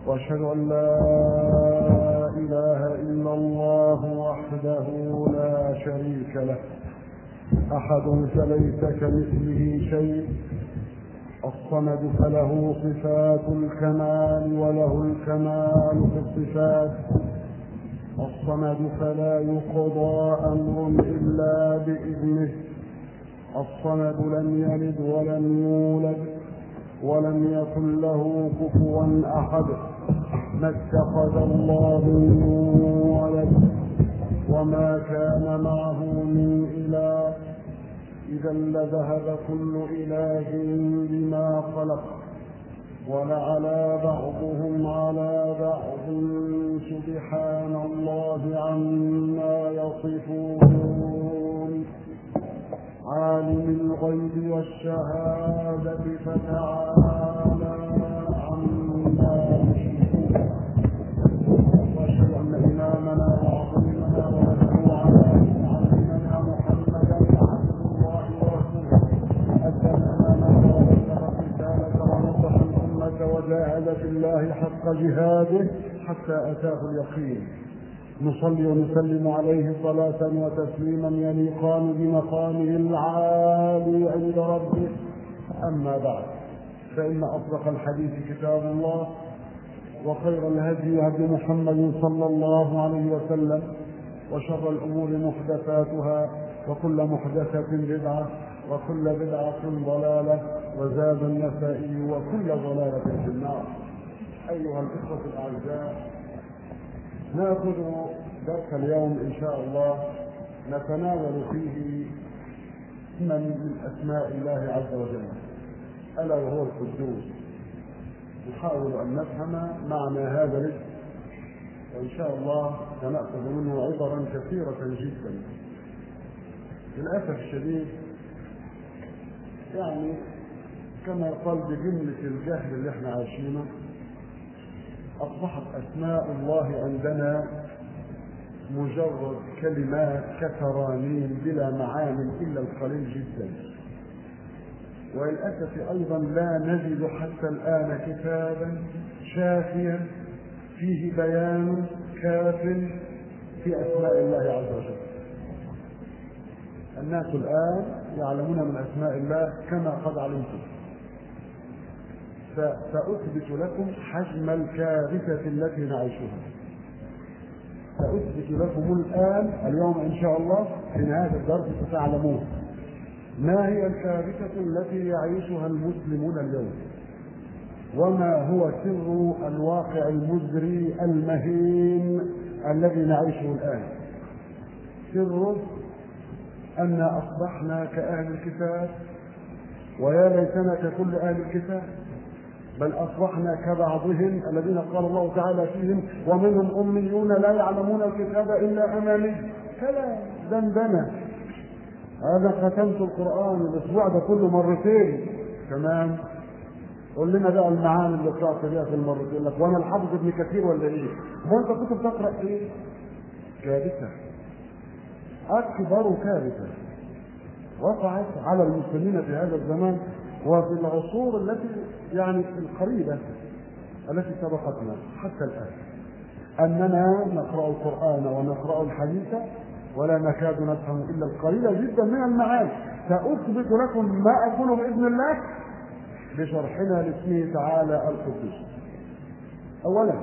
واشهد ان لا اله الا الله وحده لا شريك له احد فليس كمثله شيء الصمد فله صفات الكمال وله الكمال في الصفات الصمد فلا يقضى امر الا باذنه الصمد لم يلد ولم يولد ولم يكن له كفوا احد ما اتخذ الله من ولد وما كان معه من اله اذا لذهب كل اله بما خلق ولعلى بعضهم على بعض سبحان الله عما يصفون عالم الغيب والشهادة فتعالى عما يشركون واشهد ان امامنا وعظيمنا ومشروعنا وعلمنا محمدا عبد الله ورسوله ادى الامانه وبلغ الرساله ونصح الامه وجاهد في الله حق جهاده حتى اتاه اليقين نصلي ونسلم عليه صلاة وتسليما يليقان بمقامه العالي عند ربه أما بعد فإن أصدق الحديث كتاب الله وخير الهدي هدي محمد صلى الله عليه وسلم وشر الأمور محدثاتها وكل محدثة بدعة وكل بدعة ضلالة وزاد النسائي وكل ضلالة في النار أيها الإخوة الأعزاء ناخذ درس اليوم ان شاء الله نتناول فيه اسما من اسماء الله عز وجل الا وهو القدوس نحاول ان نفهم معنى هذا الاسم وان شاء الله سناخذ منه عبرا كثيره جدا للاسف الشديد يعني كما يقال بجمله الجهل اللي احنا عايشينه أصبحت أسماء الله عندنا مجرد كلمات كترانيم بلا معان إلا القليل جدا وللأسف أيضا لا نجد حتى الآن كتابا شافيا فيه بيان كاف في أسماء الله عز وجل الناس الآن يعلمون من أسماء الله كما قد علمتم سأثبت لكم حجم الكارثة التي نعيشها سأثبت لكم الآن اليوم إن شاء الله في نهاية الدرس ستعلمون ما هي الكارثة التي يعيشها المسلمون اليوم وما هو سر الواقع المزري المهين الذي نعيشه الآن سر أن أصبحنا كأهل الكتاب ويا ليتنا ككل أهل الكتاب بل اصبحنا كبعضهم الذين قال الله تعالى فيهم ومنهم اميون لا يعلمون الكتاب الا اماني كلا دندنه هذا ختمت القران الاسبوع ده كله مرتين تمام قول لنا بقى المعاني اللي طلعت بيها في المرتين يقول لك وانا الحافظ ابن كثير ولا ايه؟ هو انت كنت بتقرا ايه؟ كارثه اكبر كارثه وقعت على المسلمين في هذا الزمان وفي العصور التي يعني القريبة التي سبقتنا حتى الآن أننا نقرأ القرآن ونقرأ الحديث ولا نكاد نفهم إلا القليل جدا من المعاني سأثبت لكم ما أقوله بإذن الله بشرحنا لاسمه تعالى القدوس أولا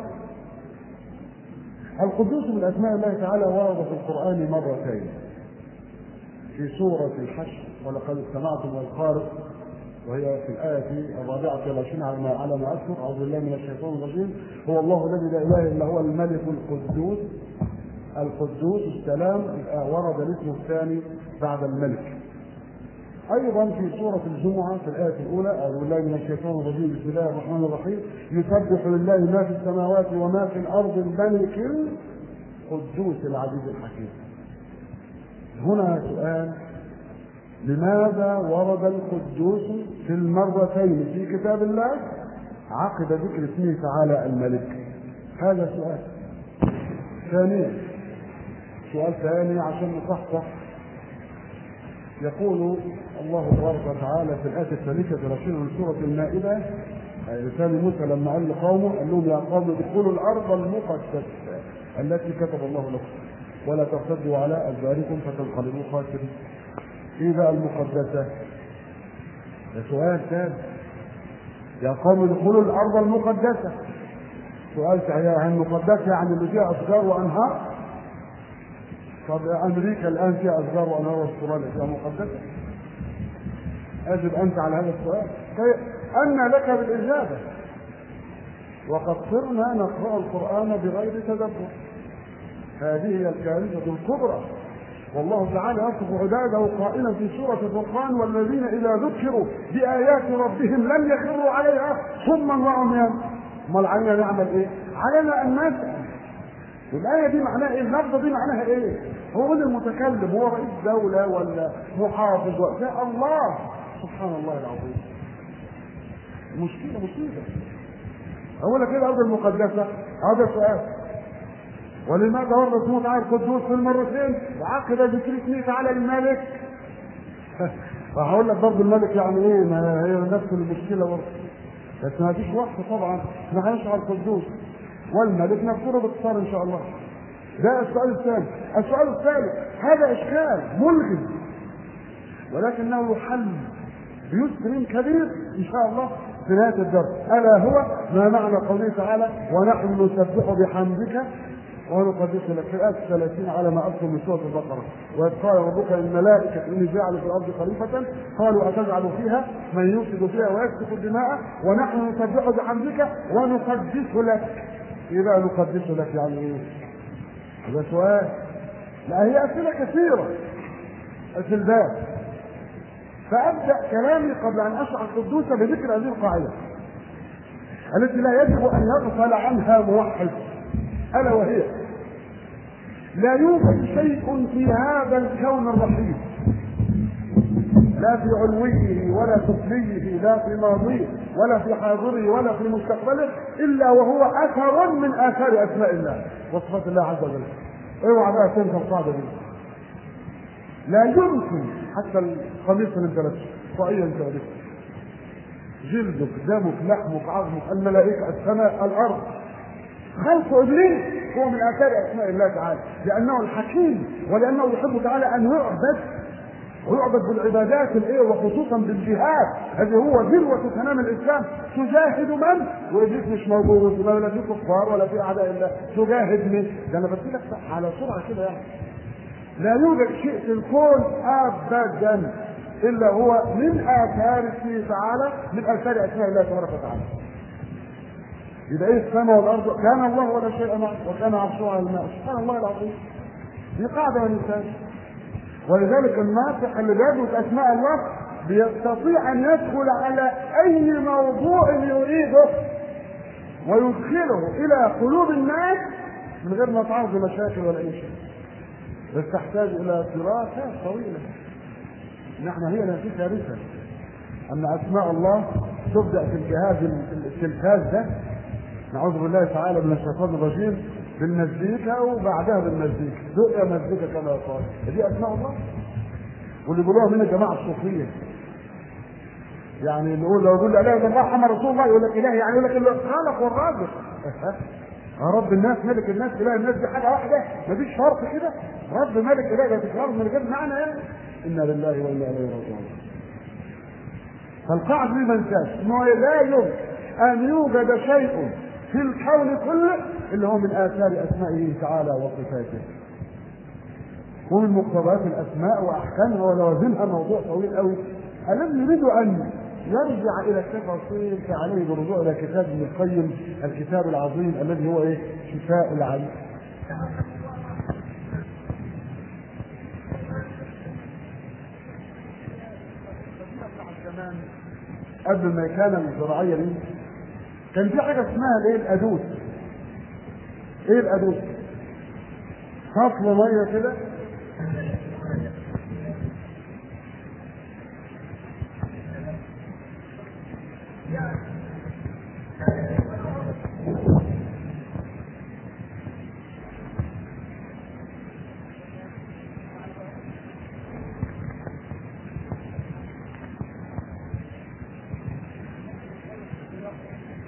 القدوس من أسماء الله تعالى ورد في القرآن مرتين في سورة الحشر ولقد استمعتم الخارق وهي في الآية الرابعة والعشرين على ما على ما أذكر أعوذ بالله من الشيطان الرجيم هو الله الذي لا إله إلا هو الملك القدوس القدوس السلام ورد الاسم الثاني بعد الملك أيضا في سورة الجمعة في الآية الأولى أعوذ بالله من الشيطان الرجيم بسم الله الرحمن الرحيم يسبح لله ما في السماوات وما في الأرض الملك القدوس العزيز الحكيم هنا سؤال لماذا ورد القدوس في المرتين في كتاب الله عقب ذكر اسمه تعالى الملك هذا سؤال ثانيا سؤال ثاني عشان نصحصح يقول الله تبارك وتعالى في الآية الثالثة والعشرين من سورة المائدة لسان موسى لما قال لقومه قال لهم يا قوم ادخلوا الارض المقدسه التي كتب الله لكم ولا ترتدوا على ادباركم فتنقلبوا خاسرين. ايه بقى المقدسه؟ ده سؤال ثاني. يا قوم ادخلوا الارض المقدسه. سؤال صحيح المقدسه يعني اللي فيها اشجار وانهار؟ طب امريكا الان فيها اشجار وانهار واستراليا فيها مقدسه؟ اجب انت على هذا السؤال أن لك بالإجابة وقد صرنا نقرأ القرآن بغير تدبر هذه هي الكارثة الكبرى والله تعالى يصف عباده قائلا في سورة الفرقان والذين إذا ذكروا بآيات ربهم لم يخروا عليها صما وعميانا امال علينا نعمل ايه؟ علينا ان نسأل الآية دي معناها ايه؟ اللفظة دي معناها ايه؟ هو من المتكلم هو رئيس دولة ولا محافظ ولا الله سبحان الله العظيم مشكلة مصيبة أولا كده الأرض المقدسة هذا سؤال ولماذا ورد اسمه تعالى القدوس في المرتين وعقد ذكر اسمه تعالى الملك فهقول لك برضه الملك يعني ايه ما هي نفس المشكله برضه بس ما فيش وقت طبعا احنا هنشرح القدوس والملك نذكره باختصار ان شاء الله ده السؤال الثاني السؤال الثالث هذا اشكال ملغي ولكنه يحل بيسر كبير ان شاء الله في نهايه الدرس الا هو ما معنى قوله تعالى ونحن نسبح بحمدك ونقدس لك في الايه 30 على ما اذكر من سوره البقره واذ قال ربك للملائكه اني جاعل في الارض خليفه قالوا اتجعل فيها من يفسد فيها ويسفك الدماء ونحن نسبح بحمدك ونقدس لك ايه بقى نقدس لك يعني ايه؟ هذا سؤال لا هي اسئله كثيره في الباب فابدا كلامي قبل ان اشرح القدوس بذكر هذه القاعده التي لا يجب ان يغفل عنها موحد الا وهي لا يوجد شيء في هذا الكون الرحيم لا في علويه ولا سفليه لا في ماضيه ولا في حاضره ولا في مستقبله الا وهو اثر من اثار اسماء الله وصفات الله عز وجل اوعى بقى تنسى القاعده دي لا يمكن حتى القميص اللي انت لابسه طاقيه انت لابسه جلدك دمك لحمك عظمك الملائكه السماء الارض خلق ابليس هو من اثار اسماء الله تعالى لانه الحكيم ولانه يحب تعالى ان يعبد ويعبد بالعبادات الايه وخصوصا بالجهاد هذه هو ذروه سنام الاسلام تجاهد من وابليس مش موجود ولا في كفار ولا في اعداء الله تجاهد من ده انا بدي لك على سرعه كده يعني لا يوجد شيء في الكون ابدا الا هو من اثار اسمه تعالى من اثار اسماء الله تبارك وتعالى يبقى ايه السماء والارض كان الله ولا شيء معه وكان عرشه على الماء سبحان الله العظيم دي قاعده من الانسان ولذلك الناطق اللي بيدرس اسماء الله بيستطيع ان يدخل على اي موضوع يريده ويدخله الى قلوب الناس من غير ما تعرض مشاكل ولا اي شيء بس تحتاج الى دراسه طويله نحن هي لا في كارثه ان اسماء الله تبدا في الجهاز التلفاز ده نعوذ بالله تعالى من الشيطان الرجيم بالمزيكا وبعدها بالمزيكا دقيا مزيكا كما يقال دي اسماء الله واللي بيقولوها من الجماعه الصوفيه يعني نقول لو يقول لا اله الا الله محمد رسول الله يقول لك اله يعني يقول لك الخالق والرازق يا رب الناس ملك الناس اله الناس دي حاجه واحده مفيش فرق كده رب ملك اله ده تكرار من غير معنى يعني انا لله وانا اليه راجعون فالقاعده دي ما انساش انه لا يمكن ان يوجد شيء في الكون كله اللي هو من اثار اسمائه تعالى وصفاته ومن مقتضيات الاسماء واحكامها ولوازمها موضوع طويل قوي الذي يريد ان يرجع الى التفاصيل فعليه بالرجوع الى كتاب ابن القيم الكتاب العظيم الذي هو ايه؟ شفاء العليم. قبل ما كان الزراعيه دي كان في حاجه اسمها الايه؟ الادوس. ايه الادوس؟ فصل ميه كده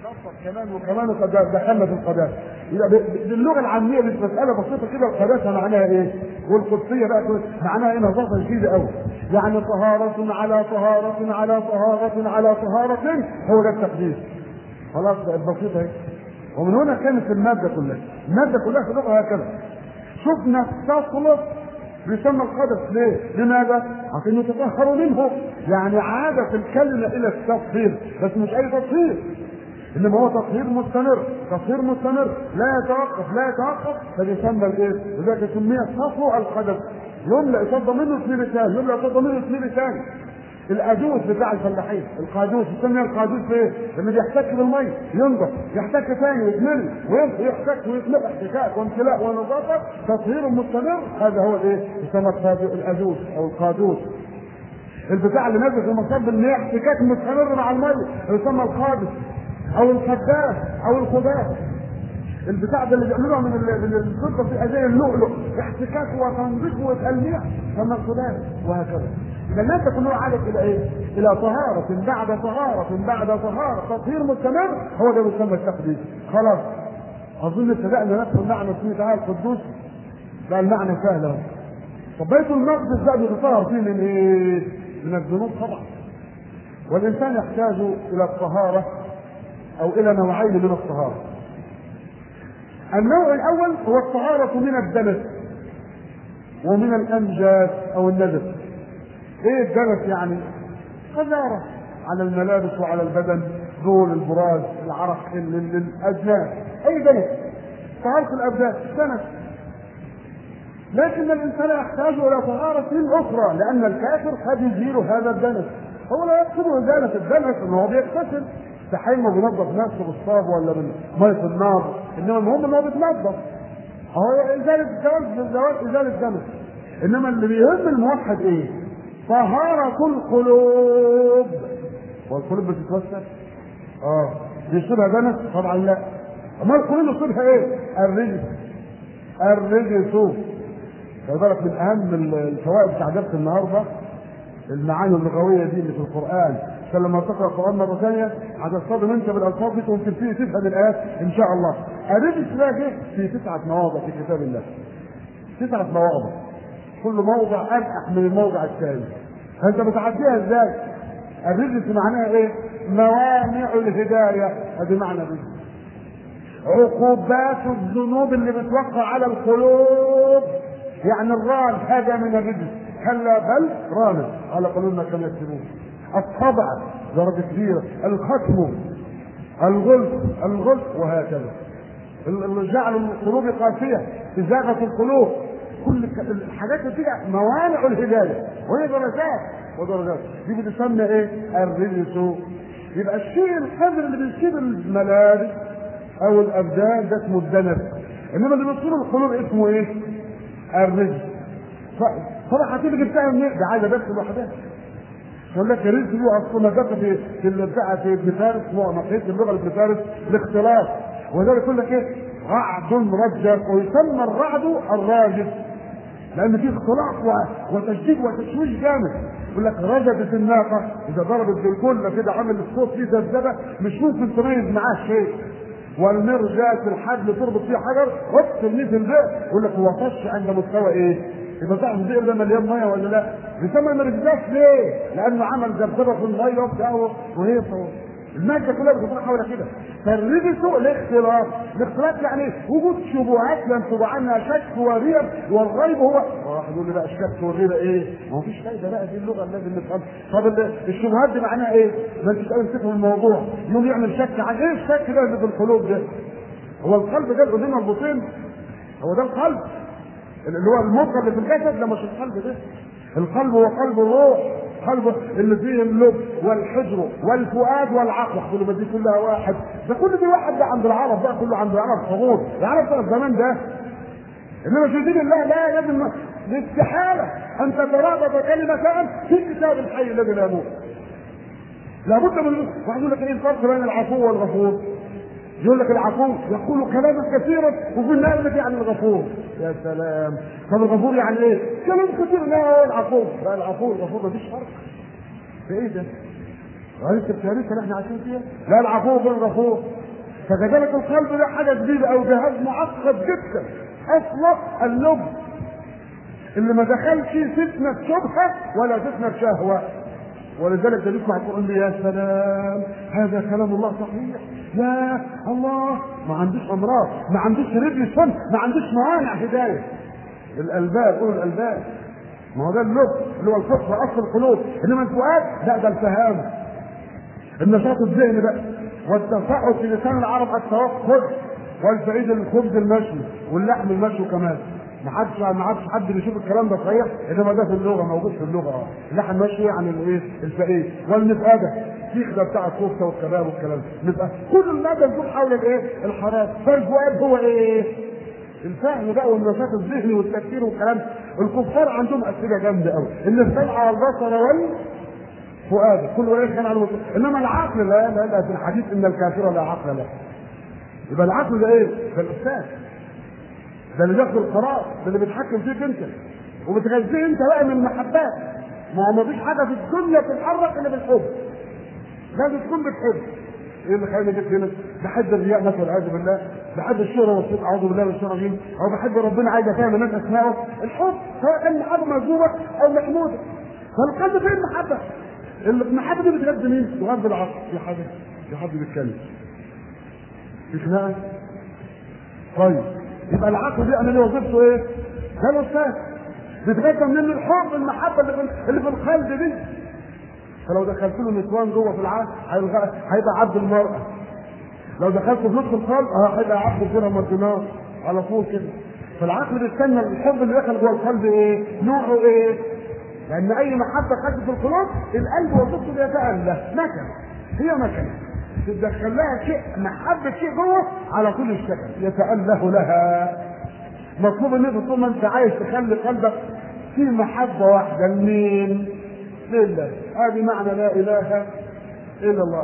كمان وكمان وقد دخلنا في القداسه يبقى باللغه العاميه مش مساله بسيطه كده القداسه معناها ايه؟ والقدسيه بقى معناها ايه نظافه شديده قوي يعني طهاره على طهاره على طهاره على طهاره هو ده التقديس خلاص بقت بسيطه اهي ومن هنا كانت الماده كلها الماده كلها في اللغه هكذا شفنا تصلب بيسمى القدس ليه؟ لماذا؟ عشان يتطهروا منه يعني عادت الكلمه الى التطهير بس مش اي تطهير انما هو تطهير مستمر تطهير مستمر لا يتوقف لا يتوقف فبيسمى الايه؟ لذلك سمي صفو القدس يملا يصدى منه اثنين لسان يملا يصدى منه اثنين لسان القادوس بتاع الفلاحين القادوس يسمى القادوس في ايه؟ لما بيحتك بالميه ينضف يحتك ثاني ويتمل ويحتك ويتمل احتكاك وامتلاء ونظافه تطهير مستمر هذا هو الايه؟ يسمى القادوس او القادوس البتاع اللي نازل في مصب المياه احتكاك مستمر مع الميه يسمى القادس او الخباز او الخباز البتاع ده اللي بيعملوها من من الفضه في ازاي اللؤلؤ احتكاك وتنظيف وتلميع كما الخباز وهكذا اذا الناس كلها عادت الى ايه؟ الى طهاره بعد طهاره بعد طهاره تطهير مستمر هو ده يسمى التقديس خلاص اظن ابتدانا ندخل معنى اسمه تعالى القدوس بقى المعنى سهل اهو طب بيت المقدس بقى بيتطهر فيه من ايه؟ من الذنوب طبعا والانسان يحتاج الى الطهاره او الى نوعين من الطهاره النوع الاول هو الطهاره من الدنس ومن الانجاس او النجس ايه الدنس يعني قذاره على الملابس وعلى البدن دول البراز العرق الاجناس اي دنس طهاره الابدان دنس لكن الانسان يحتاج الى طهاره اخرى لان الكافر قد يزيل هذا الدنس هو لا يقصد ازاله الدنس ان هو بيغتسل تحيمه بينظف نفسه بالصاب ولا بميه النار انما المهم ان هو بيتنظف هو ازاله الزوال زوال ازاله الدنس انما اللي بيهم الموحد ايه؟ طهارة القلوب هو القلوب بتتوسع؟ اه بيصيبها دنس؟ طبعا لا امال القلوب يصيبها ايه؟ الرجس الرجس خلي بالك من اهم الفوائد بتاع درس النهارده المعاني اللغويه دي اللي في القران عشان لما تقرا القران مره ثانيه هتصطدم انت بالالفاظ دي وتبتدي تفهم الايات ان شاء الله. الرجس ده جه في تسعه مواضع في كتاب الله. تسعه مواضع. كل موضع ارقح من الموضع الثاني. فانت بتعديها ازاي؟ الرجس معناها ايه؟ موانع الهدايه هذه معنى الرجس. عقوبات الذنوب اللي بتوقع على القلوب يعني الران هذا من الرجس كلا بل ران على قلوبنا كما يكتبون الطبع درجة كبيرة الختم الغلف الغلف وهكذا جعل القلوب قاسية إزاغة القلوب كل الحاجات دي موانع الهداية وهي درجات ودرجات دي بتسمى ايه؟ الرجس يبقى الشيء القدر اللي بيصيب الملابس او الابدان ده اسمه الدنس انما اللي بيصيب القلوب اسمه ايه؟ الرجس طبعا هتيجي جبتها منين؟ ده عايزه بس لوحدها يقول لك الرزق له اصل مذاق في في البتاع في ابن فارس مقيت اللغه ابن فارس الاختلاف وذلك يقول لك ايه؟ رعد مرجف ويسمى الرعد الراجف لان في اختلاط وتشديد وتشويش جامد يقول لك رجبت الناقه اذا ضربت بالكل كده عمل الصوت فيه ذبذبه مش ممكن تميز معاه شيء والمرجات الحبل تربط فيه حجر هوب ترميه في البئر يقول لك هو طش عند مستوى ايه؟ يبقى تعرف البئر ده مليان ميه ولا لا؟ بيسمى مرجاش ليه؟ لانه عمل ذبذبه في الميه وبتاع وهي المادة كلها بتدور حول كده فالرجس الاختلاط الاختلاط يعني وجود شبهات ينتج عنها شك وريب والريب هو واحد يقول لي بقى الشك والريب ايه؟ ما هو فيش فايده بقى دي اللغه اللي لازم نفهمها طب الشبهات دي معناها ايه؟ ما انتش قادر تفهم الموضوع يوم يعمل شك عن ايه الشك ده اللي في القلوب ده؟ هو القلب ده الاذين مربوطين هو ده القلب اللي هو المخ اللي في الجسد ده مش القلب ده القلب هو قلب الروح قلب اللي فيه اللب والحجر والفؤاد والعقل كل دي كلها واحد ده كل دي واحد ده عند العرب بقى كله عند العرب حضور العرب بتاع الزمان ده انما في دين الله لا لازم الاستحاله ان تترابط كلمتان في كتاب الحي الذي لا يموت لابد من واحد يقول لك ايه الفرق بين العفو والغفور يقول لك العفو يقول كلاما كثيرا وفي النهايه يعني الغفور يا سلام طب الغفور يعني ايه؟ كلام كثير لا هو العفو لا العفو الغفور مفيش فرق في ايه ده؟ عرفت الكارثه اللي احنا عايشين فيها؟ لا العفو غير الغفور فكذلك القلب ده حاجه جديده او جهاز معقد جدا اصله اللب اللي ما دخلش فتنه شبهه ولا فتنه شهوه ولذلك ده بيسمع القران يا سلام هذا كلام الله صحيح يا الله ما عندوش امراض ما عندوش رجل سن ما عندوش موانع هدايه الالباب قولوا الالباب ما هو ده اللب اللي هو الفقه اصل القلوب انما الفؤاد لا ده الفهام النشاط الذهني بقى والتصاعد في لسان العرب التوقف والفعيد الخبز المشوي واللحم المشوي كمان ما حدش ما عادش حد بيشوف الكلام ده صحيح انما ده في اللغه موجود في اللغه اه اللحم مشوي يعني الايه الفقير والمفقده السيخ ده بتاع الكفته والكباب والكلام ده كل المادة بتدور حول الايه الحراره فالفؤاد هو ايه الفهم بقى والنشاط الذهني والتفكير والكلام الكفار عندهم اسئله جامده قوي ان السمع والبصر وال فؤاد كل واحد كان على انما العقل لا لا لا في الحديث ان الكافر لا عقل له يبقى العقل ده ايه؟ ده الاستاذ ده اللي بياخد القرار ده اللي بيتحكم فيك انت وبتغذيه انت بقى من المحبات ما هو مفيش حاجه في الدنيا تتحرك الا بالحب لازم تكون بتحب ايه اللي خلاني جبت هنا؟ بحب الرياء مثلا والعياذ بالله، بحب الشهرة والصدق اعوذ بالله من الشر الرجيم، او بحب ربنا عايز افهم الناس اسمائه، الحب سواء كان محبة مذمومة او محمودة. فالقلب فين المحبة؟ المحبة دي بتغذي مين؟ تغذي العقل، يا حبيبي يا حبيبي بيتكلم. في خناقة؟ طيب يبقى العقل دي انا اللي وظيفته ايه؟ ده الاستاذ. بتغذى منين الحب المحبة اللي في اللي في القلب دي. فلو دخلت له نسوان جوه في العقل هيبقى عبد المرأة لو دخلت في نص القلب اه هيبقى عبد الدرهم والدينار على طول كده فالعقل بيستنى الحب اللي دخل جوه القلب ايه؟ نوعه ايه؟ لأن أي محبة خدت في القلوب القلب وظيفته بيتأله مكنة هي مكنة تدخل لها شيء محبة شيء جوه على طول يشتغل يتأله لها مطلوب ان انت طول ما انت عايز تخلي قلبك في محبة واحدة لمين؟ لله هذه معنى لا اله الا الله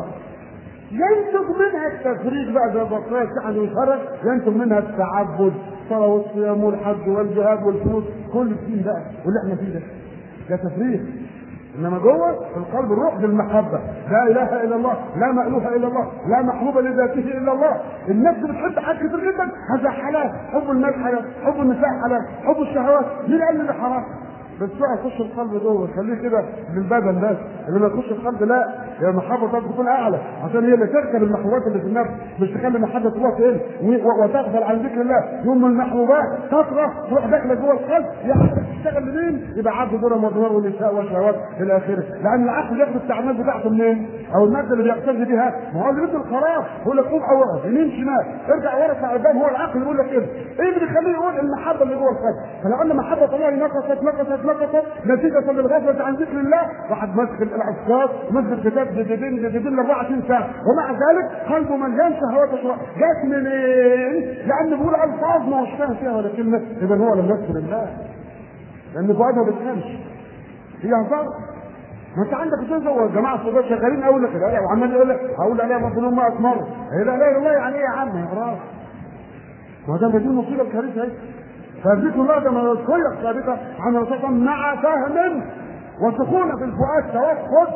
ينتج منها التفريج بقى زي بطريقه سحن وشرف ينتج منها التعبد الصلاه والصيام والحج والجهاد والفلوس كل الدين بقى واللي احنا فيه ده ده تفريغ انما جوه في القلب الروح بالمحبه لا اله الا الله لا مألوه الا الله لا محبوب لذاته الا الله النفس بتحب حاجات كتير جدا هذا حلال حب المال حلال حب النساء حلال حب الشهوات مين قال لي حرام بس بقى يخش القلب جوه خليه كده للبدن بس انما يخش القلب لا هي المحبه طب تكون اعلى عشان هي اللي تركب المحبوبات اللي في النفس مش تخلي محبه الله تقل وتغفل عن ذكر الله يوم المحبوبات تطرح تروح داخله جوه القلب يا حضرتك تشتغل منين؟ يبقى عبد دور مضمار والنساء والشهوات الى اخره لان العقل ياخد التعاملات بتاعته منين؟ او الماده اللي بيقتدي بها ما هو اللي بيدي القرار هو اللي قوم او اقف يمين شمال ارجع ورا اطلع قدام هو العقل يقول لك كده ايه اللي بيخليه يقول المحبه اللي جوه القلب فلو ان محبه الله نقصت نقصت نقصت نتيجة للغفلة عن ذكر الله واحد ماسك الأذكار ماسك كتاب جديدين جديدين ل 24 ساعة ومع ذلك قلبه مليان شهوات أخرى جات منين؟ لأن بيقول ألفاظ ما هوش فاهم فيها ولا كلمة إذا هو لم يذكر الله لأن فؤاده ما بيفهمش هي هزار ما انت عندك استاذ هو الجماعه الصغار شغالين اقول لك لا وعمال يقول لك هقول عليها مظلوم 100 مره هي لا اله الا الله يعني ايه يا عم يا راس ما ده دي المصيبه الكارثه اهي فذكر الله ده ملكية ثابتة عن الرسول مع فهم وسخونة في الفؤاد توقف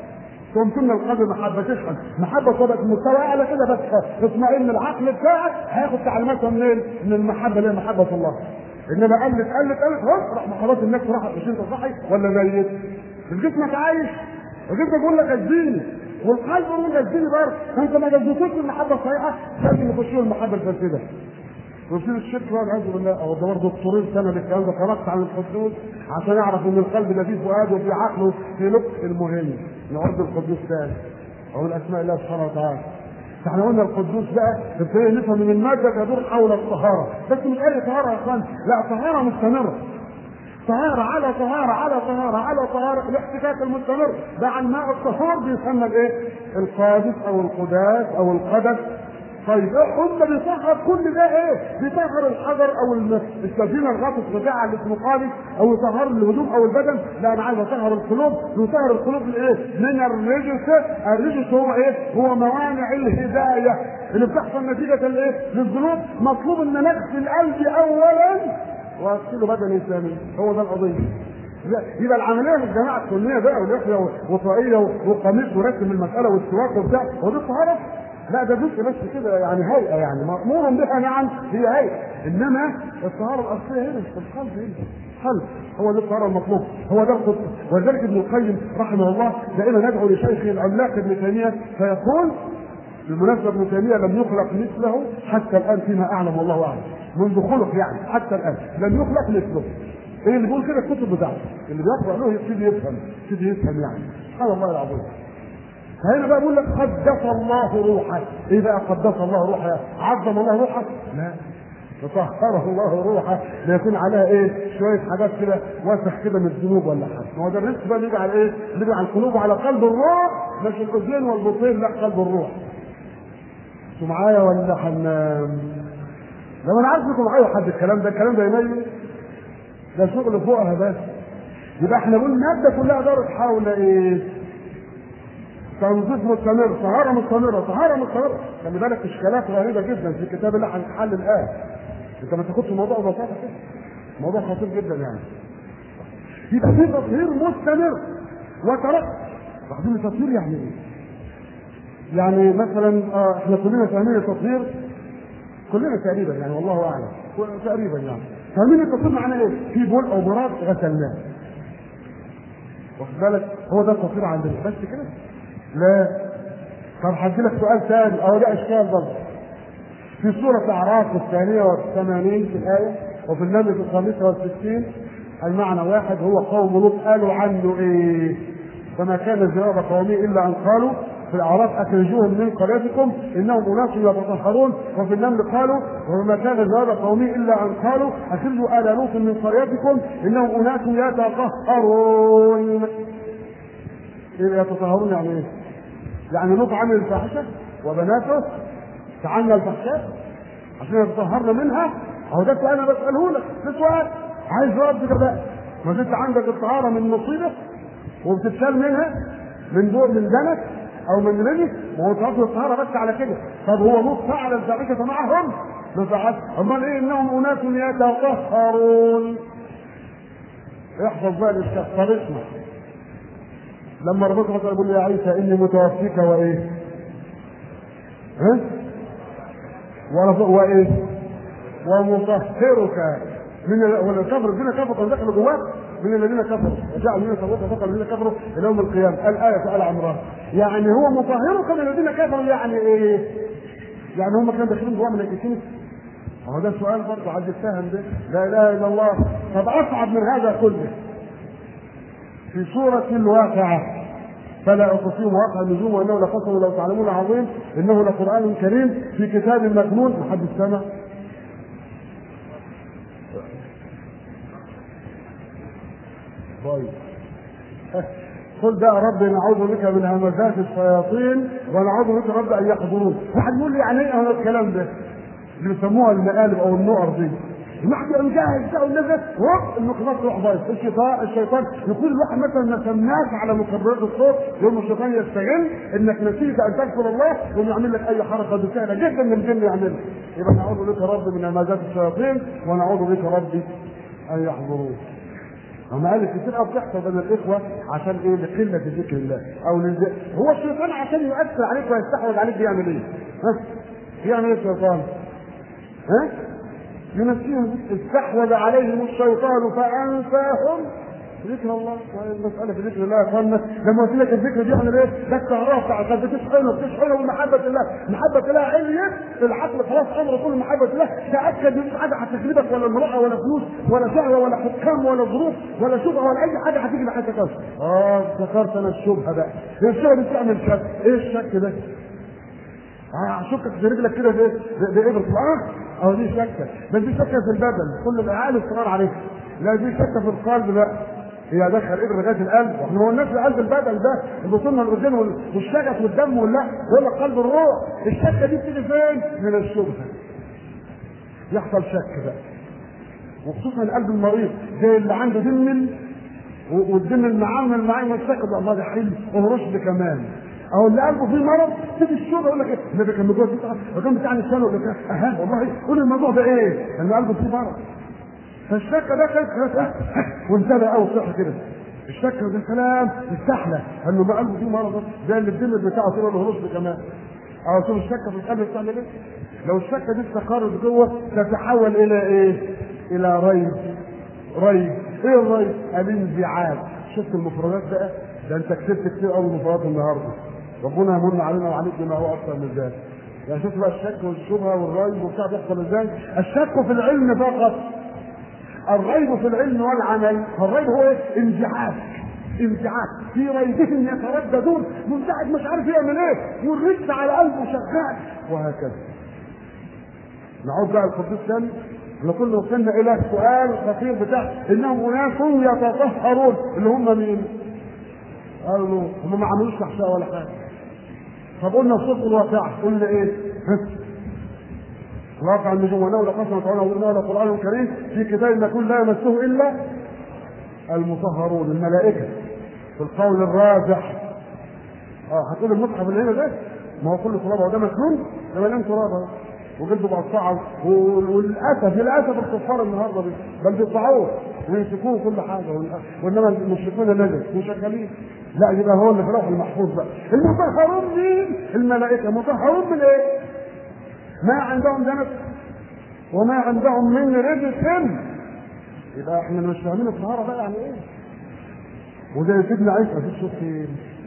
تمكن القلب محبة تشحن محبة صدق مستوى أعلى كده بس اطمئن العقل بتاعك هياخد تعليماتها منين؟ من المحبة اللي هي محبة الله انما قلت قلت قلت هوب راح خلاص الناس راحت مش انت صحي ولا ميت الجسمك عايش الجسم بيقول لك غذيني والقلب بيقول غذيني برضه فانت ما غذيتوش المحبه الصحيحه لازم يخش له المحبه الفاسده ويصير الشرك بقى والعياذ بالله او ده برضه دكتورين سنه بالكلام ده قرات عن القدوس عشان اعرف ان القلب ده فيه فؤاد وفيه عقل وفيه لب المهم نعد القدوس ثاني او من اسماء الله سبحانه وتعالى فاحنا قلنا القدوس بقى ابتدينا نفهم ان الماده تدور حول الطهاره بس مش اي طهاره يا اخوان لا طهاره مستمره طهارة على طهارة على طهارة على طهارة الاحتكاك المستمر مع الماء الطهور بيسمى الايه؟ القادس او القداس او القدس طيب هم بيطهر كل ده ايه؟ بيطهر الحجر او السفينه الغطس بتاعها اللي اسمه قادس او يطهر الهدوم او البدن لا انا عايز اطهر القلوب يطهر القلوب من ايه؟ من الرجس الرجس هو ايه؟ هو موانع الهدايه اللي بتحصل نتيجه الايه؟ للذنوب مطلوب ان نغسل قلبي اولا واغسله بدني ثاني هو ده القضيه يبقى العمليه في الجماعه السنيه بقى واللحيه والطاقيه وقميص ورسم المساله والسواك وبتاع هو ده الطهاره لا ده جزء بس كده يعني هيئه يعني مامور بها نعم هي هيئه انما الطهاره الاصليه هنا في القلب هنا القلب هو ده الطهاره المطلوب هو ده القدس ولذلك ابن القيم رحمه الله دائما ندعو لشيخه العملاق ابن تيميه فيقول بالمناسبه ابن تيميه لم يخلق مثله حتى الان فيما اعلم والله اعلم منذ خلق يعني حتى الان لم يخلق مثله ايه اللي بيقول كده الكتب بتاعته اللي بيقرا له يبتدي يفهم يبتدي يفهم يعني سبحان الله العظيم فهنا بقى بيقول لك قدس الله روحه ايه بقى قدس الله روحه عظم الله روحه لا فطهره الله روحه ليكون عليها ايه شويه حاجات كده وسخ كده من الذنوب ولا حاجه ما هو ده الرزق بقى بيجي على ايه؟ بيجي على القلوب وعلى قلب الروح مش الاذين والبطين لا قلب الروح انتوا معايا ولا حنام؟ لو انا عارف انكم معايا حد الكلام ده الكلام ده يميز ده شغل فوقها بس يبقى احنا قلنا الماده كلها دارت حول ايه؟ تنظيف مستمر طهارة مستمرة طهارة مستمرة خلي بالك اشكالات غريبة جدا في كتاب الله هنحل الآن انت ما تاخدش الموضوع ببساطة كده موضوع خطير جدا يعني يبقى في تطهير مستمر وترك واخدين التطهير يعني ايه؟ يعني مثلا آه احنا كلنا فاهمين التطهير كلنا تقريبا يعني والله اعلم تقريبا يعني فاهمين التطهير معناه ايه؟ في بول او براد غسلناه واخد بالك هو ده التطهير عندنا بس كده لا طب هدي لك سؤال ثاني او ده اشكال برضه في سورة الأعراف الثانية والثمانين في الآية وفي النمل في الخامسة والستين المعنى واحد هو قوم لوط قالوا عنه إيه؟ فما كان جواب قومه إلا أن قالوا في الأعراف أخرجوهم من قريتكم إنهم أناس يتطهرون وفي النمل قالوا وما كان جواب قومه إلا أن قالوا أخرجوا آل لوط من قريتكم إنهم أناس يتطهرون إيه يتطهرون يعني إيه؟ يعني لوط عمل الفاحشة وبناته فعلنا الفحشاء عشان يتطهرنا منها اهو ده سؤال انا بساله لك ده سؤال عايز رد كده ما انت عندك الطهاره من مصيبه وبتتشال منها من دور من دمك او من رجلك ما هو تاخد الطهاره بس على كده طب هو لوط فعل الفاحشه معهم ما فعل امال ايه انهم اناس يتطهرون احفظ بقى الاشكال طب اسمع لما ربنا يقول يا عيسى اني متوفيك وايه؟ ها؟ وايه؟ ومطهرك من والكفر الذين كفروا كانوا دخلوا جواك من الذين كفروا وجعلوا الذين كفروا فوق الذين كفروا الى يوم القيامه الايه في ال عمران يعني هو مطهرك من الذين كفروا يعني ايه؟ يعني هم كانوا داخلين جواه من الكتير هو ده سؤال برضه عايز يتفهم ده لا اله الا الله طب اصعب من هذا كله في سورة الواقعة فلا أقسم واقع النجوم وإنه لقسم لو تعلمون عظيم إنه لقرآن كريم في كتاب مكنون محد السمع طيب قل بقى رب نعوذ بك من همزات الشياطين ونعوذ بك رب ان يحضرون واحد يقول لي يعني ايه هذا الكلام ده اللي بيسموها المقالب او النقر دي الواحد يبقى مجهز بقى والناس هوب الميكروفون يروح بايظ الشيطان الشيطان يكون الواحد مثلا ما سماش على مكبرات الصوت يوم الشيطان يستغل انك نسيت ان تذكر الله يقوم يعمل لك اي حركه دي سهله جدا من الجن يعملها يبقى نعوذ بك رب من همزات الشياطين ونعوذ بك ربي ان يحضرون هم قال كتير قوي بتحصل بين الاخوه عشان ايه لقله ذكر الله او لز... هو الشيطان عشان يؤثر عليك ويستحوذ عليك بيعمل ايه؟ ها؟ بيعمل ايه الشيطان؟ ها؟ ينسيهم استحوذ عليهم الشيطان فانساهم ذكر الله المسألة في ذكر الله يا اخوانا لما قلت لك الذكر دي يعمل ايه؟ ده الكهرباء بتاع القلب بتشحنه بتشحنه بمحبة الله، محبة الله عليت العقل خلاص امره كله محبة الله، تأكد مفيش حاجة هتغلبك ولا امرأة ولا فلوس ولا شهوة ولا حكام ولا ظروف ولا شبهة ولا أي حاجة هتيجي ناحيتك أصلا. اه افتكرت أنا الشبهة بقى، هي الشبهة دي بتعمل شك، إيه الشك ده؟ اه شكك في رجلك كده بايه؟ بإبرة اه اه دي شكة، بس دي شكة في البدن، كل الأعالي الصغار عليها. لا دي شكة في القلب لا هي دخل ابر لغايه القلب واحنا ما قلناش قلب البدن ده البطون والاذن والشغف والدم واللحم ولا قلب الروح الشكه دي بتيجي فين؟ من الشبهه يحصل شك بقى وخصوصا القلب المريض زي اللي عنده دمل والدمل معامل معاه مشتكى ده الله ده حلو ورشد كمان او اللي قلبه فيه مرض تيجي الشبهه يقول لك ايه النبي كان موجود وكان بتاع السنه يقول لك اها والله قول الموضوع ده ايه؟ ان قلبه فيه مرض فالشك ده كان خلاص وانتبه قوي صح كده الشك ده كلام استحلى انه ما قلبه فيه مرض زي اللي الدم بتاعه طول الهروس كمان او شوف الشكه في القلب بتعمل ايه لو الشكه دي استقرت جوه تتحول الى ايه الى ريب ريب ايه الريب الانزعاج شفت المفردات بقى ده انت كتبت كتير قوي مفردات النهارده ربنا يمن علينا وعليك بما هو اكثر من ذلك يعني شوف بقى الشك والشبهه والريب وبتاع بيحصل ازاي الشك في العلم فقط الريب في العلم والعمل فالريب هو ايه انزعاج انزعاج في ريبهم يترددون منزعج مش عارف يعمل ايه والرجس على قلبه شغال وهكذا نعود بقى القدوس ثاني احنا كنا وصلنا الى السؤال الخطير بتاع انهم اناس يتطهرون اللي هم مين؟ قالوا هم ما عملوش فحشاء ولا حاجه طب قلنا في صوت الواقع قلنا ايه؟ الواقع النجوم ونولى قسمة تعالى ونولى قرآن كريم في كتاب مكون لا يمسه إلا المطهرون الملائكة في القول الراجح اه هتقول المصحف اللي هنا ده ما هو كل تراب ده مسنون ده مليان تراب وجلده مقطعه وللاسف للاسف الكفار النهارده بل بيقطعوه ويمسكوه كل حاجه وانما المشركون نجس وشغالين لا يبقى هو اللي في اللوح المحفوظ بقى المطهرون مين؟ الملائكه مطهرون من ايه؟ ما عندهم دنس وما عندهم من رجس يبقى احنا مش فاهمين الطهاره بقى يعني ايه؟ وزي سيدنا عيسى في الشوط فين؟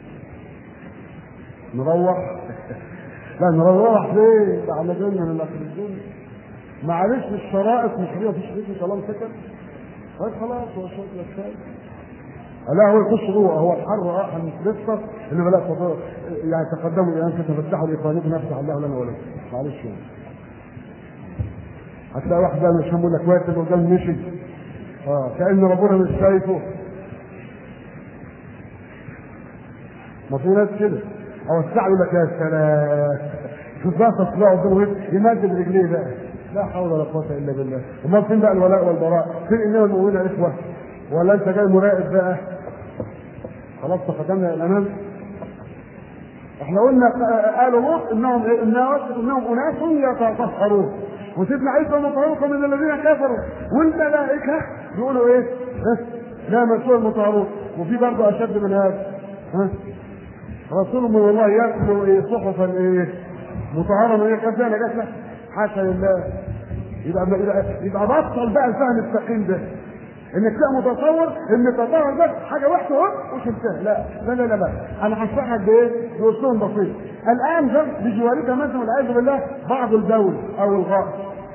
نروح لا نروح ليه؟ ده على جنة من اخر الدنيا معلش الشرائط مش هي في شريك كلام سكت طيب خلاص هو شوط لك لا هو يخش جوه هو الحر اه هنتلفت انما لا تضر يعني تقدموا الان فتفتحوا لاخوانكم يفتح الله لنا ولكم معلش يعني هتلاقي واحد بقى مش هنقول لك واكل وقال مشي اه كان ربنا مش شايفه ما في ناس كده او الساعه يقول لك يا سلام شوف بقى تصلعه قدامه يمدد رجليه بقى لا حول ولا قوه الا بالله امال فين بقى الولاء والبراء فين انما المؤمنين اخوه ولا انت جاي مراقب بقى خلاص تقدمنا الى الامام احنا قلنا قالوا لوط انهم انهم انهم اناس يتطهرون وسيدنا عيسى مطهركم من الذين كفروا والملائكه يقولوا ايه؟ لا مسؤول المطهرون وفي برضه اشد من هذا ها رسول من الله يتلو ايه صحفا ايه مطهره من ايه كان فيها نجاسه حاشا لله يبقى يبقى يبقى بطل بقى الفهم السقيم ده انك تبقى متصور ان التطهر بس حاجه واحده اهو وشلتها لا لا لا لا, لا. انا هنصحك بايه؟ باسلوب بسيط الان ده بجوارك مثلا والعياذ بالله بعض البول او الغائط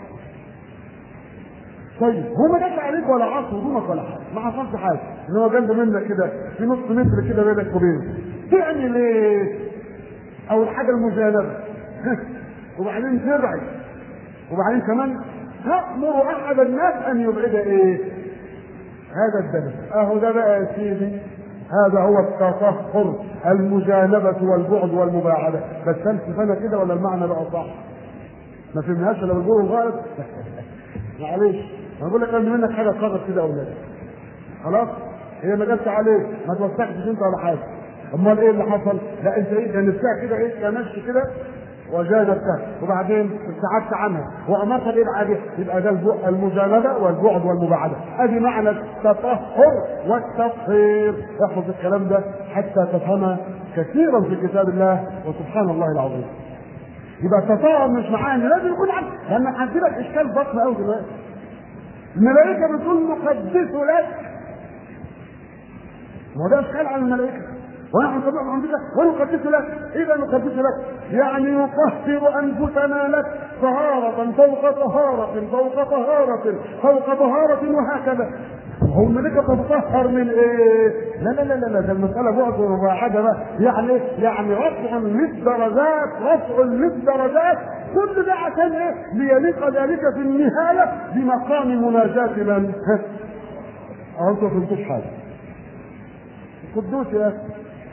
طيب هو ما جاش عليك ولا عصر هدومك ولا حاجه ما حصلش حاجه ان هو جنب منك كده في نص متر كده بينك وبينه تعمل ايه؟ او الحاجه المجانبه وبعدين تبعد وبعدين كمان تأمر أحد الناس أن يبعد إيه؟ هذا الدنس أهو ده بقى يا سيدي هذا هو التطهر المجانبة والبعد والمباعدة بس امسك أنا كده ولا المعنى بقى صح؟ ما فهمناش لو الجو غلط معلش انا بقول لك انا منك حاجه تقرب كده اولاد خلاص هي ما جاتش عليك ما توسعتش انت ولا حاجه امال ايه اللي حصل؟ لا انت ايه كان الساعه كده ايه كمشي كده وجانبتها وبعدين ابتعدت عنها وامرت بالابعاد يبقى ده المجانبه والبعد والمباعده ادي معنى التطهر والتطهير احفظ الكلام ده حتى تفهم كثيرا في كتاب الله وسبحان الله العظيم يبقى التطهر مش معناه ان لازم يكون عندك لان هديلك اشكال ضخم قوي دلوقتي الملائكه بتقول نقدس لك ما هو ده اشكال على الملائكه ونحن نتبع عن الله ونقدس لك اذا نقدس لك يعني نطهر انفسنا لك طهارة فوق طهارة فوق طهارة فوق طهارة وهكذا هو الملائكة تتطهر من ايه؟ لا لا لا لا ده المسألة بعد ومباعدة بقى يعني يعني رفع للدرجات رفع للدرجات كل ده عشان ايه؟ ليليق ذلك في النهاية بمقام مناجاة من؟ أو أنتوا ما فهمتوش حاجة. قدوس يا أخي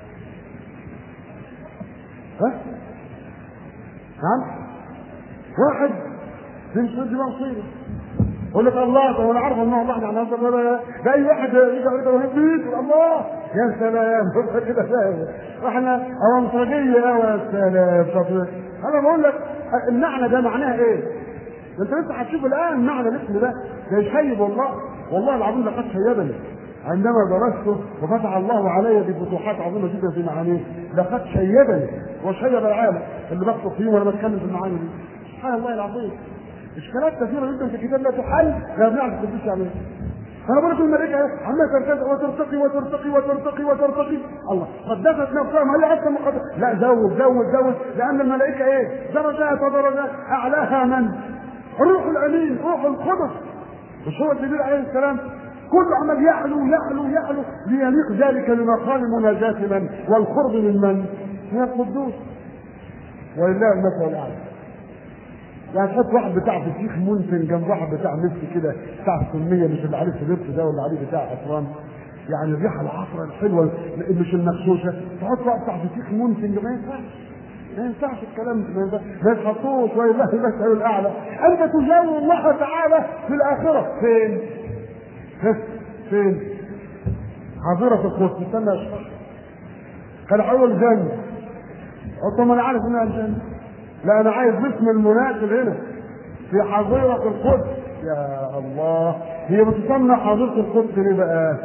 ها؟ نعم؟ واحد تمشي ودي مصيبه يقول لك الله طب انا عارف ان الله يعني هذا ده اي واحد يجي يقول لك الله يا سلام هو كده فاهم احنا اونطاجيه قوي يا سلام طب انا بقول لك المعنى ده معناه ايه؟ انت لسه هتشوف الان معنى الاسم ده ده يشيب والله والله العظيم لقد شيبني عندما درسته وفتح الله علي بفتوحات عظيمه جدا في معانيه لقد شيبني وشيب العالم اللي بخطب فيه وانا بتكلم في المعاني دي سبحان الله العظيم اشكالات كثيره جدا في الكتاب لا تحل لا بنعرف القديس يعملها فانا بقول لكم الملائكه عماله ترتقي وترتقي وترتقي وترتقي وترتقي الله قدست نفسها ما هي اصلا مقدسه لا زود زود زود لان الملائكه ايه درجات ودرجات اعلاها من؟ الروح الامين روح القدس مش هو جبريل عليه السلام كل عمل يعلو يعلو يعلو ليليق ذلك بمقام مناجاة من والقرب من من؟ من القدوس ولله المثل الاعلى يعني تحط واحد بتاع فسيخ منتن جنب واحد بتاع نفسي كده بتاع السمية مش اللي عليه سبيرت ده ولا عليه بتاع أسران يعني الريحة العطرة الحلوة مش المغشوشة تحط واحد بتاع فسيخ منتن ما ينفعش ما ينفعش الكلام ده ما تحطوش ولله المثل الأعلى أنت تجاور الله تعالى في الآخرة فين؟ فين؟ حاضرة القدس استنى اشرح كان حول الجنة قلت ما انا عارف انها الجنة لا انا عايز اسم المناسب هنا في حظيرة القدس يا الله هي بتسمى حظيرة القدس ليه بقى؟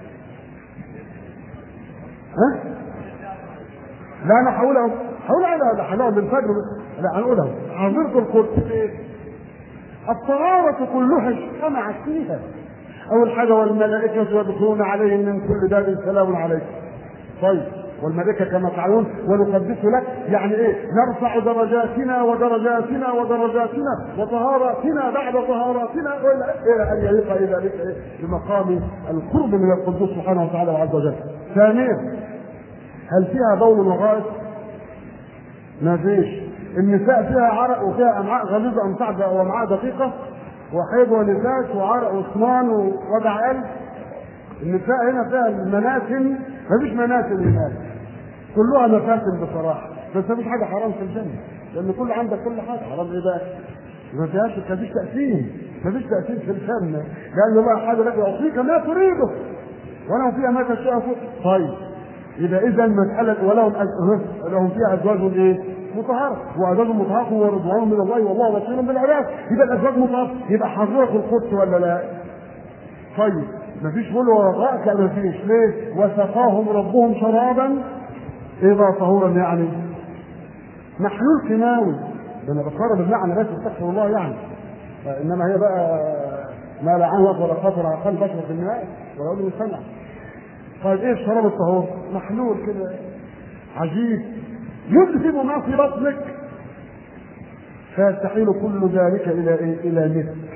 ها؟ لا انا هقولها هقولها لا هنقعد بالفجر لا هنقولها حظيرة القدس ايه؟ الطهارة كلها اجتمعت فيها أول حاجة والملائكة يدخلون عليهم من كل باب سلام عليكم طيب والملائكة كما تعلمون ونقدس لك يعني ايه نرفع درجاتنا ودرجاتنا ودرجاتنا وطهاراتنا بعد طهاراتنا الى ان يليق الى ذلك إيه؟ بمقام القرب من القدوس سبحانه وتعالى وعز وجل ثانيا هل فيها بول وغائط؟ ما فيش النساء فيها عرق وفيها امعاء غليظه امتعه وامعاء دقيقه وحيض ونفاس وعرق واسنان ووجع قلب النساء هنا فيها المناسم مفيش مناسم هناك كلها مفاسم بصراحه بس مفيش حاجه حرام في الجنه لان كل عندك كل حاجه حرام ايه بقى؟ ما فيهاش مفيش تأثير مفيش تأثير في الجنة لأن الله حاجة لك يعطيك ما تريده ولهم فيها ما تشاء طيب يبقى إذا مسألة ولهم لهم فيها أزواج إيه؟ مطهرة وأزواج مطهرة ورضوان من الله والله بصير بالعباد يبقى الأزواج مطهرة يبقى حظيرة القدس ولا لا؟ طيب مفيش بول وراء لا مفيش ليه؟ وسقاهم ربهم شرابا إذا طهورا يعني محلول كيماوي ده انا بتقرب المعنى بس استغفر الله يعني انما هي بقى ما لا عين ولا خطر على قلب بشر في النهايه ولا اقول سمع طيب ايه الشراب الطهور؟ محلول كده عجيب يذهب ما في بطنك فيستحيل كل ذلك الى ايه؟ الى مسك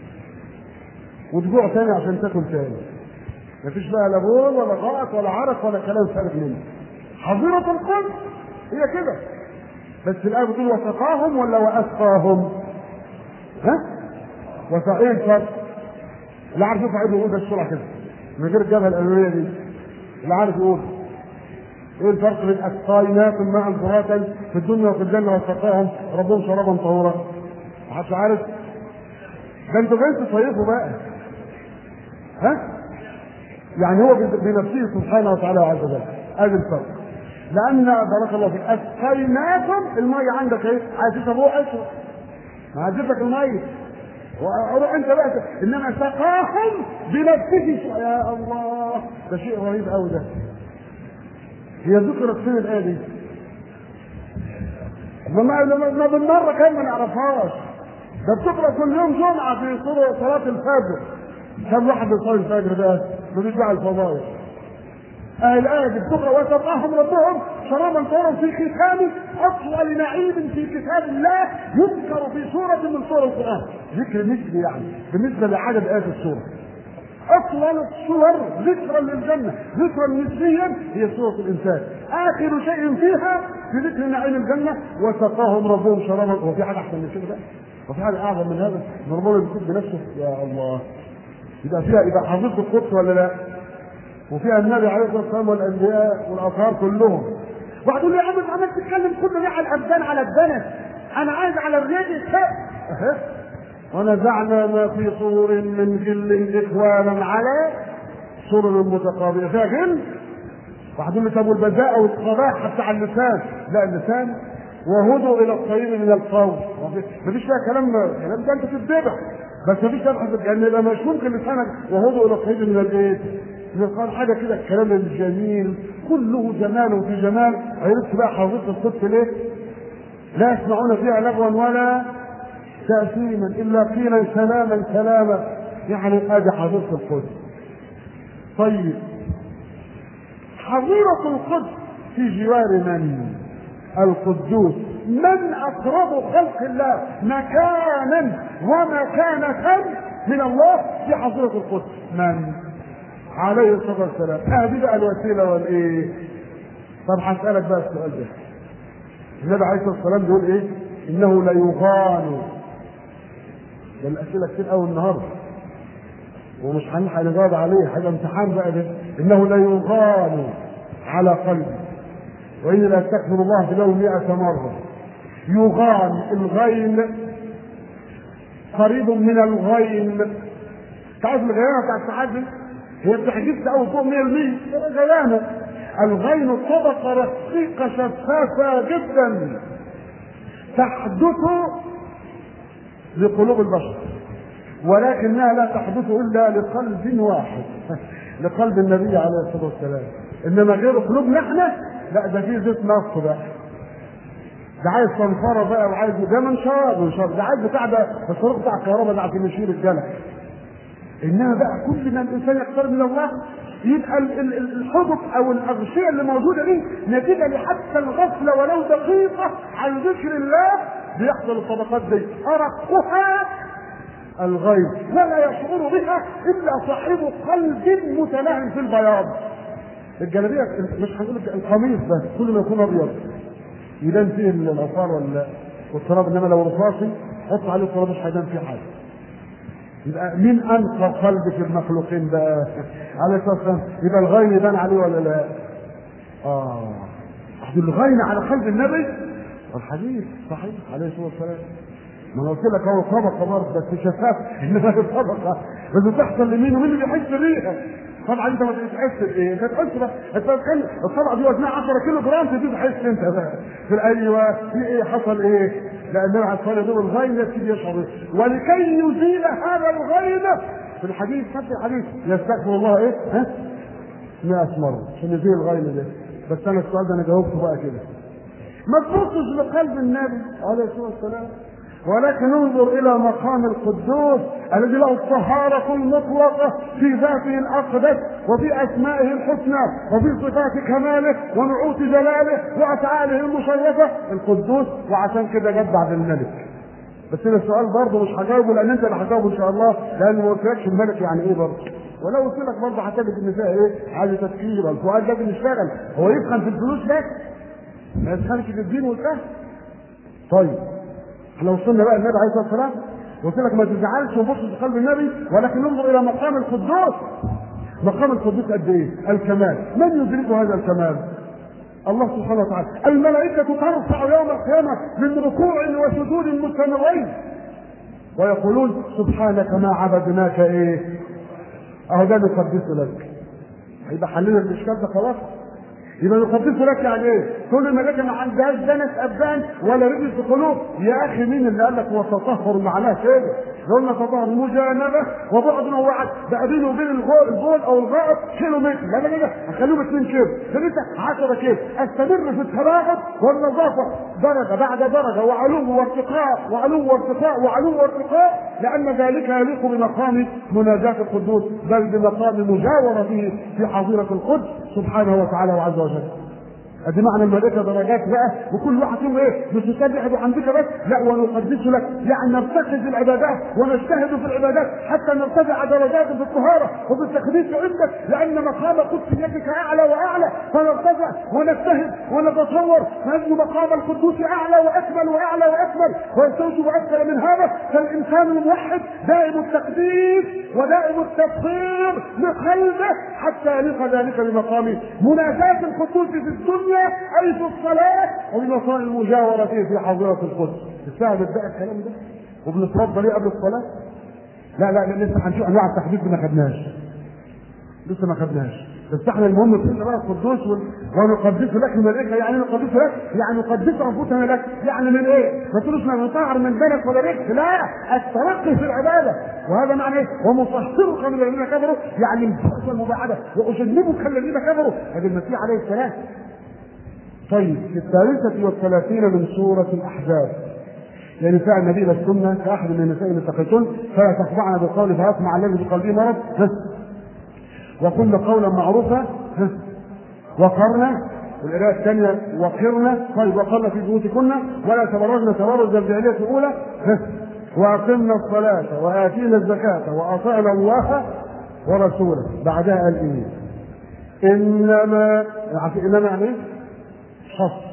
وتجوع تاني عشان تاكل تاني مفيش بقى لا بول ولا غائط ولا عرق ولا كلام فارغ منه حظيرة القدس هي كده بس الآية بتقول وسقاهم ولا وأسقاهم؟ ها؟ وسق ايه الفرق؟ اللي عارف يرفع ايده يقول ده بسرعة كده من غير الجبهة الأمامية دي اللي عارف يقول ايه الفرق بين أسقايناكم ماء فراتا في الدنيا وفي الجنة وسقاهم ربهم شرابا طهورا محدش عارف؟ ده انتوا جايين تصيفوا بقى ها؟ يعني هو بنفسه سبحانه وتعالى عز وجل ادي الفرق لان بارك الله فيك اسقيناكم الميه عندك ايه؟ عايز تشرب روح اشرب ما هديتك الميه وروح انت بقى انما سقاهم بنفسه يا الله ده شيء رهيب قوي ده هي ذكرت فين الايه دي؟ ما ما بالمره كان ما نعرفهاش ده بتقرا كل يوم جمعه في سوره صلاه الفجر كم واحد بيصلي الفجر ده؟ مفيش داعي الفضائل أهل الآية دي بتقرأ وسقاهم ربهم شرابا طهورا في ختام أطول نعيم في كتاب الله يذكر في سورة من سور القرآن ذكر نسبي يعني بالنسبة لعدد آيات السورة أطول الصور ذكرا للجنة ذكرا نسبيا هي سورة الإنسان آخر شيء فيها في ذكر نعيم الجنة وسقاهم ربهم شرابا هو في حاجة أحسن من كده وفي حاجة أعظم من هذا إن ربنا بيكون بنفسه يا الله يبقى فيها يبقى حافظ القدس ولا لا؟ وفيها النبي عليه الصلاه والسلام والانبياء والاطهار كلهم. واحد يقول لي يا عم عمال تتكلم كل ده على الابدان على الدنس انا عايز على الرجل اهي ونزعنا ما في صور من غل اخوانا على سرر متقابله فيها غل واحد يقول لي طب والبذاءه والقباحه بتاع اللسان لا اللسان وهدوا الى الطيب من القول مفيش فيها كلام كلام ده انت تتذبح بس مفيش تبحث لان يبقى مش ممكن لسانك وهو الى الصعيد من البيت قال حاجه كده الكلام الجميل كله جمال وفي جمال عرفت بقى حافظه القدس ليه؟ لا يسمعون فيها لغوا ولا تأثيما إلا قيلا سلاما سلاما يعني ادي حظيره القدس طيب حظيرة القدس في جوار من؟ القدوس من أقرب خلق الله مكانا ومكانة من الله في حظيرة القدس من؟ عليه الصلاة والسلام هذه بقى الوسيلة والإيه؟ طب هسألك بقى السؤال ده النبي عليه الصلاة والسلام بيقول إيه؟ إنه لا يغان ده الأسئلة كتير قوي النهارده ومش هنلحق نجاوب عليه حاجه امتحان بقى ده انه لا يغال على قلبي واني لا استغفر الله في اليوم 100 مره يغال الغين قريب من الغين تعرف الغيانه بتاعت التحدي هي بتحديث اول فوق 100% غيانه الغين طبقه رقيقه شفافه جدا تحدث لقلوب البشر ولكنها لا تحدث الا لقلب واحد لقلب النبي عليه الصلاه والسلام انما غير قلوبنا احنا لا ده في زيت نص بقى ده عايز صنفره بقى وعايز ده منشار منشار ده عايز بتاع ده الصاروخ بتاع الكهرباء ده عشان يشيل الجلد انما بقى كل ما الانسان يقترب من الله يبقى الحبط او الاغشيه اللي موجوده دي نتيجه لحتى الغفله ولو دقيقه عن ذكر الله بيحصل الطبقات دي ارقها الغيب ولا يشعر بها الا صاحب قلب متناهي في البياض الجلابيه مش هنقول القميص بس كل ما يكون ابيض يبان فيه الاثار والتراب انما لو رصاصي حط عليه التراب مش هيبان فيه حاجه يبقى مين انقى قلب في المخلوقين بقى عليه الصلاه والسلام يبقى الغين يبان عليه ولا لا؟ اه الغين على قلب النبي الحديث صحيح عليه الصلاه والسلام ما انا قلت لك هو طبقه برضه بس شفاف انما هي طبقه بس بتحصل لمين ومين اللي بيحس بيها طبعا انت ما تحس بايه؟ انت تحس بقى انت تخيل الطبقه دي وزنها 10 كيلو جرام تبتدي تحس انت بقى في ايوه في ايه حصل ايه؟ لان على الصلاه دول الغين يبتدي يشعر ولكي يزيل هذا الغين في الحديث نفس الحديث يستغفر الله ايه؟ ها؟ 100 مره عشان يزيل الغين ده بس انا السؤال ده انا جاوبته بقى كده ما تبصش لقلب النبي عليه الصلاه والسلام ولكن انظر الى مقام القدوس الذي له الطهارة المطلقة في ذاته الاقدس وفي اسمائه الحسنى وفي صفات كماله ونعوت جلاله وافعاله المشرفة القدوس وعشان كده جد بعد الملك بس انا السؤال برضه مش هجاوبه لان انت اللي هتجاوبه ان شاء الله لان ما قلتلكش الملك يعني ايه برضه ولو قلت لك برضه هتجد النساء ايه عايز تفكير الفؤاد لازم يشتغل هو يفهم في الفلوس بس ما يفهمش في الدين والفهم طيب احنا وصلنا بقى النبي عليه الصلاه والسلام قلت لك ما تزعلش وبص في قلب النبي ولكن انظر الى مقام القدوس مقام القدوس قد ايه؟ الكمال من يدرك هذا الكمال؟ الله سبحانه وتعالى الملائكة ترفع يوم القيامة من ركوع وسجود مستمرين ويقولون سبحانك ما عبدناك ايه؟ اهو ده نقدس لك هيبقى حلنا الاشكال ده خلاص يبقى يقدس لك يعني ايه؟ كل الملائكه ما عندهاش دنس ابدان ولا رجل في قلوب يا اخي مين اللي قال لك هو تطهر معناه كده؟ قلنا تطهر مجانبه وبعد ووعد بقى بينه وبين البول او الغائط كيلو متر لا لا لا هخليهم 2 كيلو ثلاثه 10 كيلو استمر في التراغب والنظافه درجه بعد درجه وعلو وارتقاء وعلو وارتقاء وعلو وارتقاء لان ذلك يليق بمقام مناجاه القدوس بل بمقام مجاورته في حظيره القدس سبحانه وتعالى وعز وجل ادي معنى الملائكه درجات بقى وكل واحد فيهم ايه مش يسبح بحمدك بس لا ونقدس لك يعني نرتكز العبادات ونجتهد في العبادات حتى نرتفع درجات في الطهاره وفي التقديس عندك لان مقام قدسيتك اعلى واعلى فنرتفع ونجتهد ونتصور فان مقام القدوس اعلى واكمل واعلى واكمل ويستوجب اكثر من هذا فالانسان الموحد دائم التقديس ودائم التطهير لقلبه حتى يليق ذلك بمقام مناجاه القدوس في الدنيا اي في الصلاه وبمقام المجاوره فيه في حضره القدس تستعبد بقى الكلام ده وبنتربى ليه قبل الصلاه لا لا لا لسه هنشوف انواع التحديد ما خدناش لسه ما خدناش بس احنا المهم فينا بقى القدوس ونقدس لك الملائكه يعني نقدس لك يعني نقدس انفسنا لك يعني من ايه؟ ما تقولوش ما نطهر من بلد ولا ريح لا الترقي في العباده وهذا معنى ايه؟ ومطهرك من الذين كفروا يعني البعد والمباعده واجنبك الذين كفروا هذا المسيح عليه السلام طيب في الثالثة والثلاثين من سورة الأحزاب يعني فعل النبي للسنة كأحد من النساء اللي اتقيتن فلا تخضعن بالقول فيطمع الذي بقلبه مرض وقلن قولا معروفا وقرن والقراءة الثانية وقرن طيب وقرن في بيوتكن ولا تبرجن تبرج الجاهلية الأولى وأقمنا الصلاة وآتينا الزكاة وأطعنا الله ورسوله بعدها قال إيه؟ إنما إنما يعني إيه؟ حصر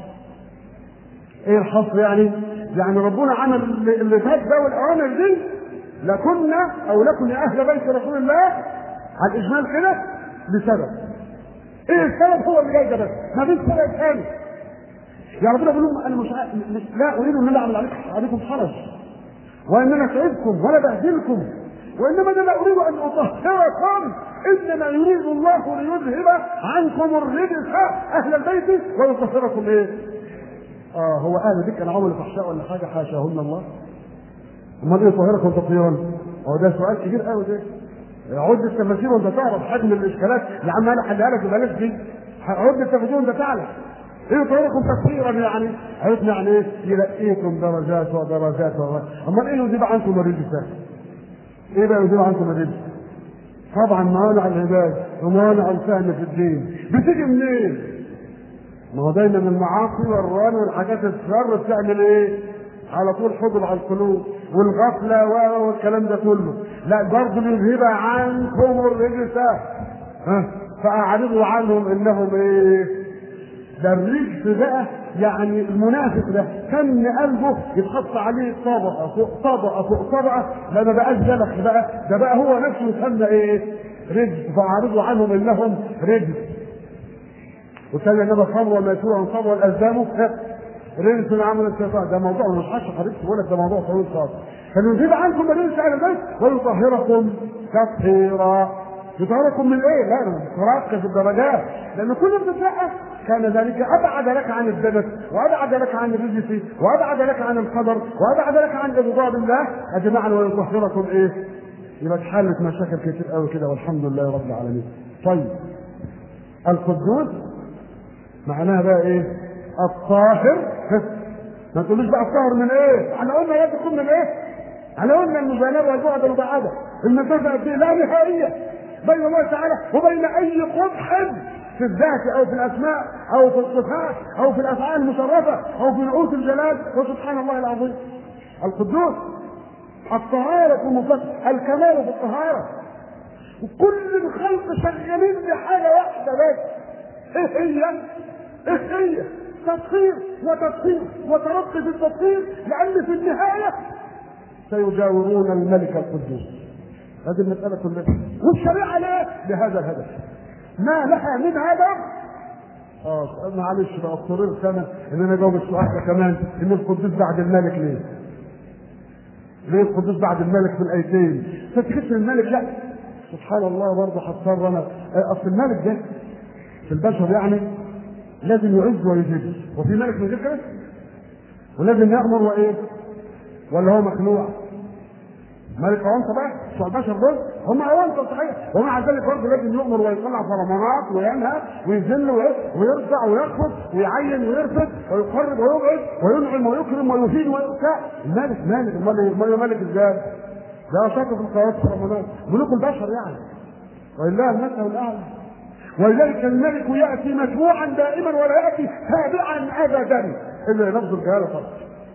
ايه الحصر يعني؟ يعني ربنا عمل اللي فات ده والاوامر دي لكنا او لكم يا اهل بيت رسول الله على الاجمال كده لسبب. ايه السبب هو اللي جاي ده بس، ما فيش سبب ثاني. يا ربنا بيقول لهم انا مش, مش لا اريد ان انا اعمل عليكم عليكم حرج وان انا اتعبكم ولا بهدلكم وانما انا لا اريد ان اطهركم انما يريد الله ليذهب عنكم الرجس اهل البيت ويطهركم ايه؟ اه هو اهل ذكر انا عمل فحشاء ولا حاجه حاشاهن الله امال ايه يطهركم تطهيرا؟ هو ده سؤال كبير قوي ده عد التفاسير وانت تعرف حجم الاشكالات يا عم انا حلها لك ببلاش دي عد التفاسير وانت تعرف ايه يطهركم تطهيرا يعني عرفنا يعني ايه يلقيكم درجات ودرجات ودرجات امال ايه يذيب عنكم الرجس ايه بقى يذيب عنكم الرجس طبعا موانع العباد وموانع الفهم في الدين بتيجي منين؟ ما هو دايما المعاصي والران والحاجات الشر بتعمل ايه؟ على طول حجب على القلوب والغفله والكلام ده كله لا برضه يذهب عنكم الرجس ها فاعرضوا عنهم انهم ايه؟ ده الرجس بقى يعني المنافق ده كان قلبه يتحط عليه طبقه فوق طبقه فوق طبقه لا ما بقاش جلح بقى ده بقى هو نفسه يسمى ايه؟ رجس فاعرضوا عنهم انهم رجس وكان انما الخمر والميسور والانصاب والازلام رجس من عمل الشيطان ده موضوع مش هشرح حضرتك بقول لك ده موضوع طويل خالص فنزيد عنكم رجس اهل البيت ويطهركم تطهيرا يطهركم من ايه؟ لا ترقي في الدرجات لان كل ابتداء كان ذلك ابعد لك عن الدنس وابعد لك عن الرجس وابعد لك عن القدر وابعد لك عن ابغاض الله اجمعا ويطهركم ايه؟ يبقى اتحلت مشاكل كتير قوي كده والحمد لله رب العالمين. طيب القدوس معناها بقى ايه؟ الطاهر ما تقولوش بقى الطاهر من ايه؟ احنا قلنا لا تكون من ايه؟ احنا قلنا المجانبه والبعد والبعاده المسافه قد ايه؟ لا نهائيه بين الله تعالى وبين اي قبح في الذات او في الاسماء او في الصفات او في الافعال المشرفه او في نعوت الجلال وسبحان الله العظيم القدوس الطهارة المطلقة الكمال في الطهارة وكل الخلق شغالين بحاجة واحدة بس ايه هي؟ ايه هي؟ تطهير وتطهير وترقي في التطهير لأن في النهاية سيجاورون الملك القدوس هذه المسألة كلها والشريعة ليه؟ لهذا الهدف ما لها من هدف اه معلش بقى اضطررت انا ان انا اجاوب السؤال ده كمان ان القدوس بعد الملك ليه؟ ليه القدوس بعد الملك في الايتين؟ فتحس الملك لا سبحان الله برضه هضطر انا اصل الملك ده في البشر يعني لازم يعز ويذل وفي ملك من غير كده ولازم يامر وايه؟ ولا هو مخلوع؟ ملك اوانطه بقى بتوع البشر دول هم اوانطه صحيح ومع ذلك برضه لازم يؤمر ويطلع فرمانات وينهى ويذل ويرفع ويخفض ويعين ويرفض ويقرب ويبعد وينعم ويكرم ويفيد ويؤتى الملك مالك امال امال ملك ازاي؟ ده شاطر في القرارات والفرمانات ملوك البشر يعني ولله المثل الاعلى ولذلك الملك ياتي متبوعا دائما ولا ياتي تابعا ابدا الا لفظ الجلاله فقط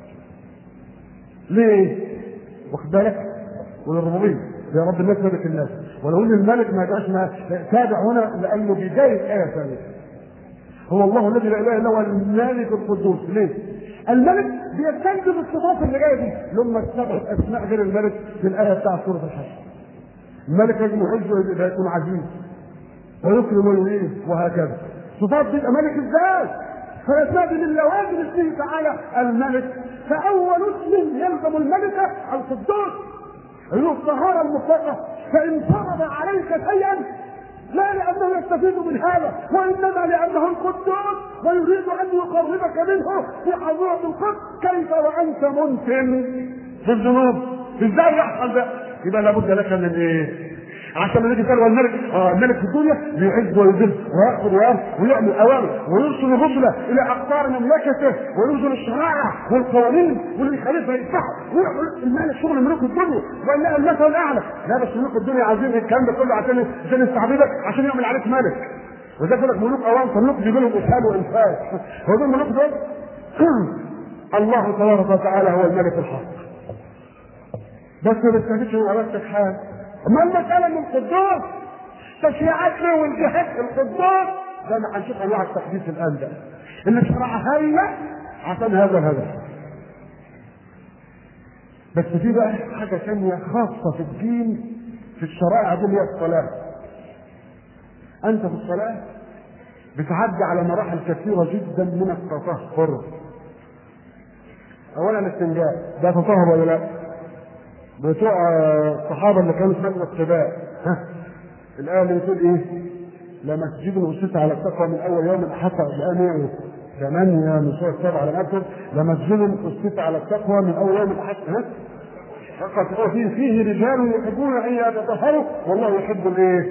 ليه؟ واخد بالك؟ وللربوبيه يا رب الناس ملك الناس ولو ان الملك ما يبقاش تابع هنا لانه بدايه ايه ثانيه هو الله الذي لا اله الا هو الملك القدوس ليه؟ الملك بيستنجد الصفات اللي جايه دي لما السبع اسماء غير الملك في الايه بتاع سوره الحشر الملك لازم يعز ويكون عزيز ويكرم ويهين وهكذا صفات دي ملك ازاي؟ فالاسماء دي من لوازم اسمه تعالى الملك فاول اسم يلزم الملك القدوس هي الطهاره المطلقه فان فرض عليك شيئا لا لانه يستفيد من هذا وانما لانه القدوس ويريد ان يقربك منه في حضوره القدس كيف وانت منتن في الذنوب ازاي يحصل ده يبقى لابد لك من ايه عشان لما يجي يسأل الملك اه الملك في الدنيا بيعز ويذل ويأخذ ويأمر ويعمل اوامر ويرسل الرسل الى اقطار مملكته وينزل الشرائع والقوانين واللي يخالفها يفتحه ويعمل الملك شغل ملوك الدنيا ولا المثل الاعلى لا بس ملوك الدنيا عايزين الكلام ده كله عشان عشان يستعبدك عشان يعمل عليك ملك وده يقول لك ملوك اوام فملوك بيجي لهم اسهال وانفاس هو دول الملوك دول الله تبارك وتعالى هو الملك الحق بس ما بتستفيدش من عبادتك حاجه اما المساله من القدوس تشريعات له والجهات القدوس زي ما هنشوف انواع التقديس الان ده اللي شرعها لنا عشان هذا الهدف بس في بقى حاجة ثانية خاصة في الدين في الشرائع دي اللي هي الصلاة. أنت في الصلاة بتعدي على مراحل كثيرة جدا من التطهر. أولا الاستنجاء ده تطهر ولا لا؟ بتوع الصحابه اللي كانوا في مجلس القباء ها الايه اللي بتقول ايه؟ لمسجد اسس على التقوى من اول يوم حتى الان ثمانية من سورة السبعة على الأكثر لمسجد أسس على التقوى من أول يوم حتى ها؟ فقط فيه فيه رجال يحبون أن يتطهروا والله يحب الإيه؟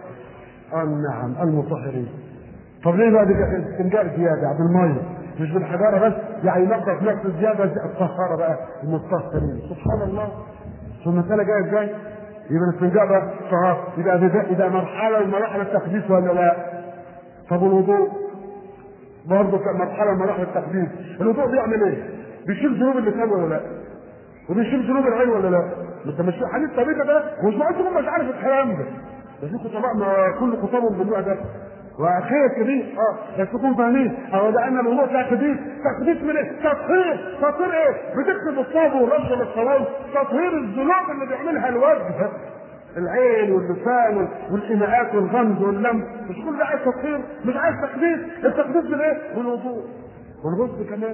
آه نعم المطهرين. طب ليه بقى دي استنجاء زيادة يعني بالمية؟ مش بالحجاره بس يعني ينظف نفسه زياده الطهاره بقى المطهرين سبحان الله شو المساله جايه ازاي؟ يبقى الاستنجاء ده طهاره يبقى ده يبقى مرحله من مراحل التقديس ولا لا؟ طب الوضوء برضه مرحله من مراحل التقديس الوضوء بيعمل ايه؟ بيشيل ذنوب اللسان ولا لا؟ وبيشيل ذنوب العين ولا لا؟ انت مش حديث طبيعي ده مش معقول مش عارف الكلام ده ده في خطباء ما كل خطابهم بالنوع ده وخير كبير اه بس تكون فاهمين او لان الامور فيها كبير تقديس من ايه؟ تطهير تطهير ايه؟ بتكتب الصواب والرش للصواب تطهير الذنوب اللي بيعملها الوجه العين واللسان والايماءات والغمز واللم مش كل ده عايز تطهير مش عايز تقديس التقديس من ايه؟ بالوضوء والغسل كمان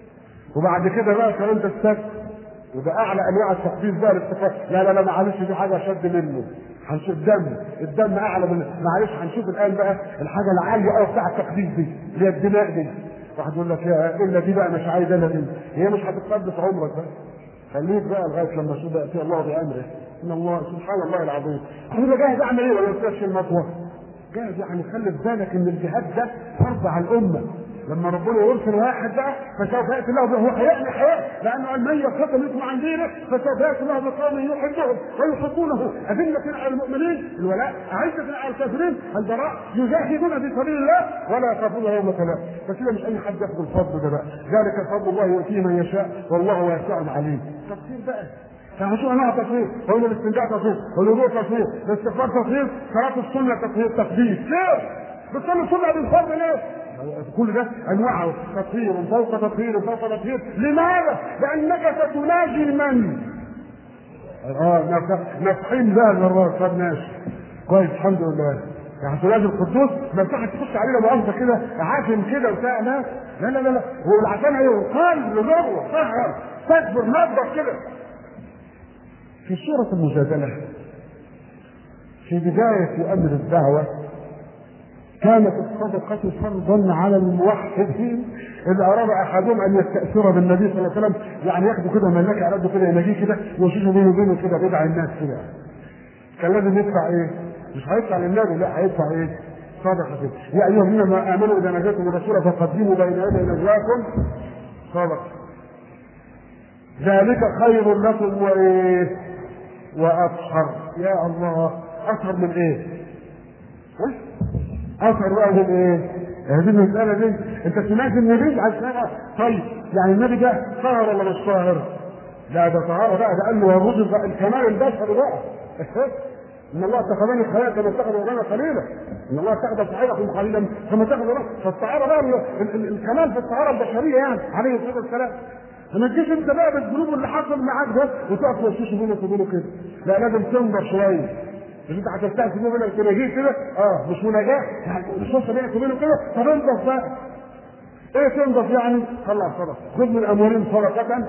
وبعد كده بقى كمان تستك وده اعلى انواع التقديس بقى الاستفاده لا لا لا معلش دي حاجه شد منه هنشوف دم الدم اعلى من معلش هنشوف الان بقى الحاجه العاليه قوي بتاع التقديس دي اللي هي الدماء دي واحد يقول لك يا الا دي بقى مش عايز انا دي هي مش هتتقدس عمرك بقى خليك بقى لغايه لما تشوف ياتي الله بامره ان الله سبحان الله العظيم انا جاهز اعمل ايه ولا يفتش المطوه جاهز يعني خلي في بالك ان الجهاد ده فرض على الامه لما ربنا يرسل واحد بقى فسوف ياتي الله به هو هيأتي حياه لانه من يرتد منكم عن دينه فسوف ياتي الله بقوم يحبهم ويحبونه اذله على المؤمنين الولاء اعزه على الكافرين البراء يجاهدون في سبيل الله ولا يخافون يوم تلام بس كده مش اي حد ياخذ الفضل ده بقى ذلك فضل الله يؤتيه من يشاء والله واسع عليم تفسير بقى فهشوف انواع تطهير قول الاستنجاء تطهير والوضوء تطهير الاستغفار تطهير صلاه السنه تطهير تقديس ليه؟ بتصلي السنه بالفرض ليه؟ كل ده انواع تطهير فوق تطهير فوق تطهير لماذا؟ لانك ستناجي من؟ اه نفحين بقى المرات خدناش كويس الحمد لله يعني تناجي القدوس ما ينفعش تخش علينا مؤاخذه كده عافن كده وبتاع لا لا لا لا, لا. هو العشان يقال لجوه طهر تكبر نظف كده في سورة المجادلة في بداية أمر الدعوة كانت الصدقة فرضا على الموحدين إذا أراد أحدهم أن يستأثر بالنبي صلى الله عليه وسلم يعني ياخدوا كده ملاك على قده كده يناجيه كده ويشوفوا بينه وبينه كده بدع الناس كده كان لازم يدفع إيه؟ مش هيدفع للنبي لا هيدفع إيه؟ صدقة كده يا أيها الذين آمنوا إذا نجاكم الرسول فقدموا بين يدي نجواكم صدقة ذلك خير لكم وإيه؟ وأطهر يا الله أطهر من إيه؟ اثر بقى من ايه؟ هذه المسألة دي انت سمعت النبي على السنة طيب يعني النبي ده طاهر ولا مش طاهر؟ لا ده طهارة بقى ده قال له يغض بقى الكمال البشري بقى ان الله اتخذني خليلا كما اتخذ ربنا خليلا ان الله اتخذ صاحبكم خليلا كما اتخذ ربنا فالطهارة بقى الكمال في الطهارة البشرية يعني عليه الصلاة والسلام ما تجيش انت بقى بالذنوب اللي حصل معاك ده وتقف توشوش بينك وبينه كده لا لازم تنظر شويه مش انت هتستأذن بيه منك تناجيه كده اه مش مناجاه مش وصل بينك وبينه كده طب انضف بقى ايه تنضف يعني؟ طلع صدقه خذ من اموالهم صدقه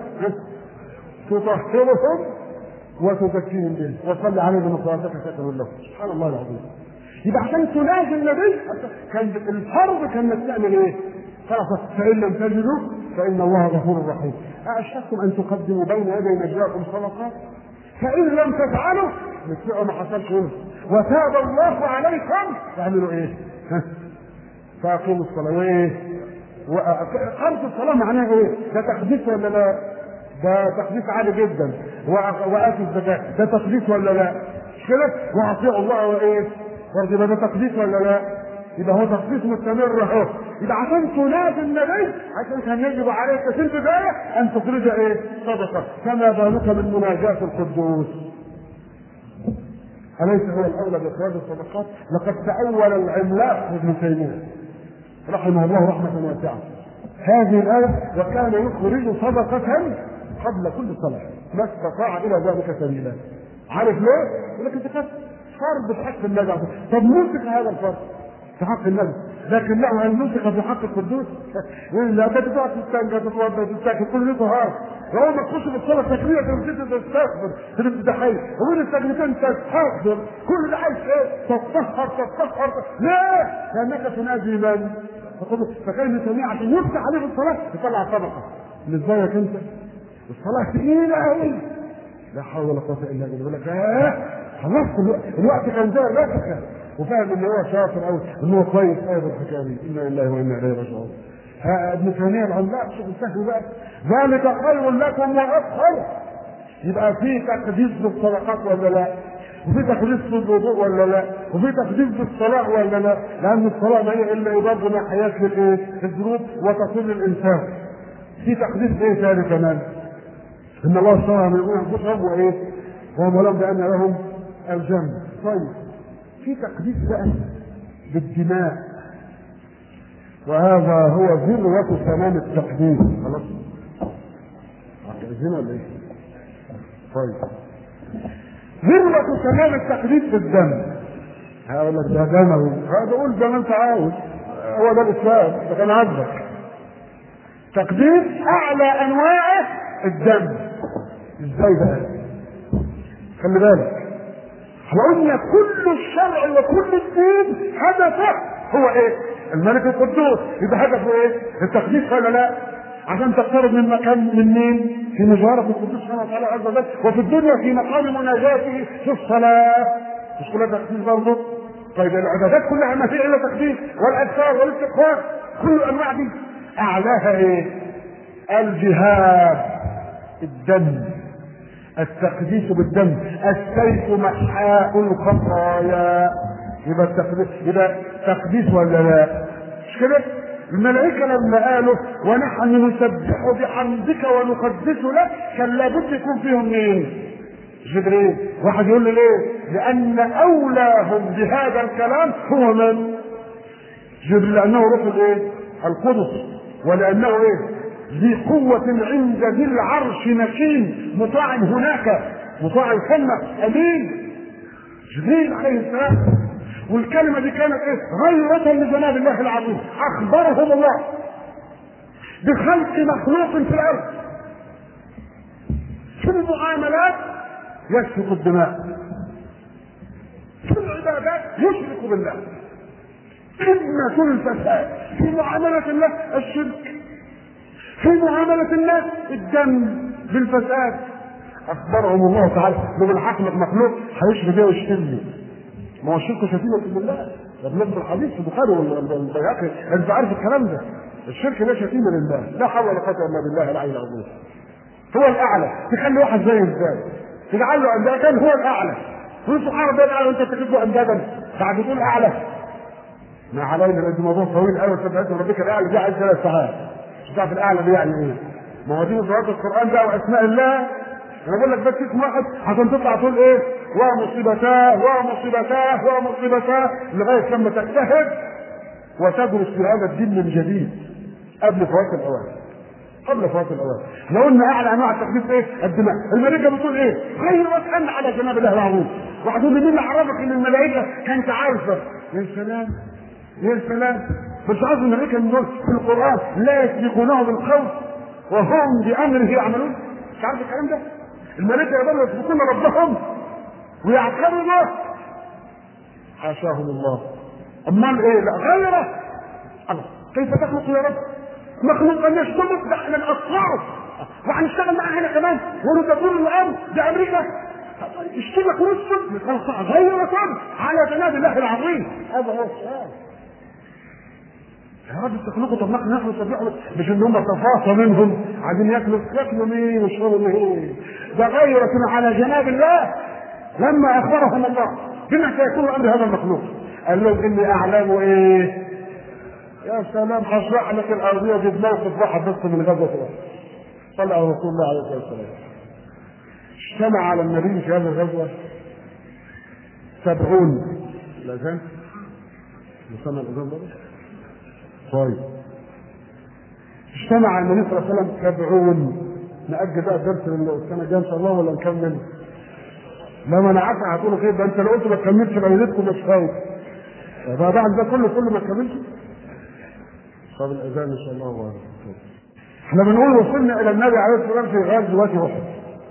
تطهرهم وتزكيهم به وصل عليهم صلاتك سكن لهم سبحان الله العظيم يبقى عشان تناجي النبي كان الفرض كان انك تعمل ايه؟ خلاص فان لم تجدوا فان الله غفور رحيم أأشفقتم أن تقدموا بين يدي نجواكم صدقات فإن لم تفعلوا مثلوا ما حصلش هنا وتاب الله عليكم تعملوا إيه؟ ها؟ فأقيموا الصلاة وإيه؟ وقامت الصلاة معناها إيه؟ ده تقديس ولا لا؟ ده تقديس عالي جدا وآتوا الزكاة ده تقديس ولا لا؟ مش كده؟ وأطيعوا الله وإيه؟ برضه يبقى ده تقديس ولا لا؟ يبقى هو تقديس مستمر اهو يبقى عشان تنادي النبي عشان كان يجب عليك في البدايه ان تخرج ايه؟ صدقه فما بالك من مناجاه القدوس أليس هو الأولى بإخراج الصدقات؟ لقد تأول العملاق ابن تيمية رحمه الله رحمة واسعة هذه الآية وكان يخرج صدقة قبل كل صلاة ما استطاع إلى ذلك سبيلا عارف ليه؟ يقول لك أنت فرض في حق النبي طب نمسك هذا الفرض في حق النبي لكنه هل نسخ في حق القدوس؟ لا ده تقعد تستنجى تتوضا تستاكل كل ده طهارة وهو ما تخش بالصلاة التكبيرة تمسك تستغفر في الافتتاحية ومن السجنتين تستغفر كل ده عايز ايه؟ تتطهر تتطهر ليه؟ لأنك تنادي من؟ فكان يسميه عشان يفتح عليه في الصلاة يطلع صدقة مش زيك أنت الصلاة تقيلة أوي لا حول ولا قوة إلا بالله يقول لك آه خلصت الوقت, الوقت كان زي الوقت وفاهم ان هو شاطر او ان هو كويس قوي بالحكايه دي انا لله وانا اليه راجعون ابن تيميه العملاق شوف سهل بقى ذلك خير لكم واطهر يبقى في تقديس بالصدقات ولا لا؟ وفي تقديس بالوضوء ولا لا؟ وفي تقديس بالصلاة ولا لا؟ لأن الصلاة ما هي إلا إضافة ما حياة للإيه؟ الذنوب وتصل الإنسان. في تقديس إيه ثاني كمان؟ إن الله اشترى من أنفسهم وإيه؟ وهم لهم بأن لهم الجنة. طيب في تقديس بقى بالدماء وهذا هو ذروة تمام التقديس خلاص عايزين ولا ايه؟ طيب ذروة تمام التقديس بالدم هقول لك ده دموي هذا قول زي ما انت عاوز هو ده الاسلام ده كان عندك تقديس اعلى انواعه الدم ازاي بقى؟ خلي بالك احنا قلنا كل الشرع وكل الدين هدفه هو ايه؟ الملك القدوس يبقى هدفه ايه؟ التقديس ولا لا؟ عشان تقترب من مكان من مين؟ في مجارة القدوس سبحانه وتعالى عز وجل وفي الدنيا في مقام مناجاته في الصلاة مش كلها تقديس برضه؟ طيب العبادات كلها ما فيها الا تقديس والاذكار والاستغفار كل الانواع دي اعلاها ايه؟ الجهاد الدم التقديس بالدم السيف محاء الخطايا يبقى التقديس يبقى تقديس ولا لا مش كده الملائكة لما قالوا ونحن نسبح بحمدك ونقدس لك كان لابد يكون فيهم مين؟ جبريل واحد يقول لي ليه؟ لأن أولاهم بهذا الكلام هو من؟ جبريل لأنه روح الإيه؟ القدس ولأنه إيه؟ ذي قوة عند ذي العرش مكين مطاع هناك مطاع ثم أمين جبريل عليه السلام والكلمة دي كانت ايه؟ غيرة لجناب الله العظيم أخبرهم الله بخلق مخلوق في الأرض في المعاملات يسفك الدماء في العبادات يشرك بالله خدمة الفساد في معاملة الله الشرك في معاملة الناس الدم بالفساد أخبرهم الله تعالى لو الحكمة مخلوق هيشرب بيه ويشتمني ما هو الشرك شتيمة بالله ده بنفس الحديث في البخاري والبيهقي انت عارف الكلام ده الشرك ده شتيمة لله لا حول ولا قوة إلا بالله العلي العظيم هو الأعلى تخلي واحد زيه ازاي تجعل له أندادا هو الأعلى تقول سبحان ربي الأعلى وأنت تجيب له أندادا بعد تقول أعلى ما علينا لأن الموضوع طويل قوي سبحان ربك الأعلى دي عايز ثلاث ساعات مش تعرف الأعلى دي يعني إيه ما هو دي صفات القرآن بقى وأسماء الله انا بقول لك بس اسم واحد عشان تطلع تقول ايه ومصيبتاه ومصيبتاه ومصيبتاه لغايه لما تجتهد وتدرس في هذا الدين من جديد قبل فوات الاوان قبل فوات الاوان لو قلنا اعلى انواع التقديس ايه الدماء الملائكه بتقول ايه غير واسال على جناب الله العظيم واحد يقول لي مين اللي عرفك ان الملائكه كانت عارفه يا سلام يا سلام مش عارف الملائكه من دول في القران لا يسبقونه بالقول وهم بامره يعملون مش عارف الكلام ده الملائكه يقدروا يسبقون ربهم ويعترضوا حاشاهم الله امال ايه لا غيره الله كيف تخلق يا رب مخلوق الناس كله ده احنا نقصره وهنشتغل معاه هنا كمان وندبر الارض دي امريكا اشتبك نصف غير طب على جناب الله العظيم هذا هو السؤال يا رب تخلقوا طب نحن نحن نستطيع مش ان هم تفاصى منهم عايزين ياكلوا ياكلوا مين ويشربوا مين ده غيرة على جناب الله لما اخبرهم الله بما سيكون امر هذا المخلوق قال لهم اني اعلم ايه يا سلام هشرح لك الارضيه دي بموقف واحد بس من غزوه احد صلى على رسول الله عليه الصلاه والسلام اجتمع على النبي في هذه الغزوه سبعون الاذان مسمى الاذان برضه طيب اجتمع على النبي صلى الله عليه وسلم سبعون نأجل بقى الدرس السنة الجاية إن شاء الله ولا نكمل؟ لما أنا عارف هتقولوا خير ده أنت لو قلت ما تكملش بينتكم مش فاوت. بعد ده كله كله ما تكملش؟ طب الأذان إن شاء الله هو احنا بنقول وصلنا إلى النبي عليه الصلاة والسلام في غزوة أحد.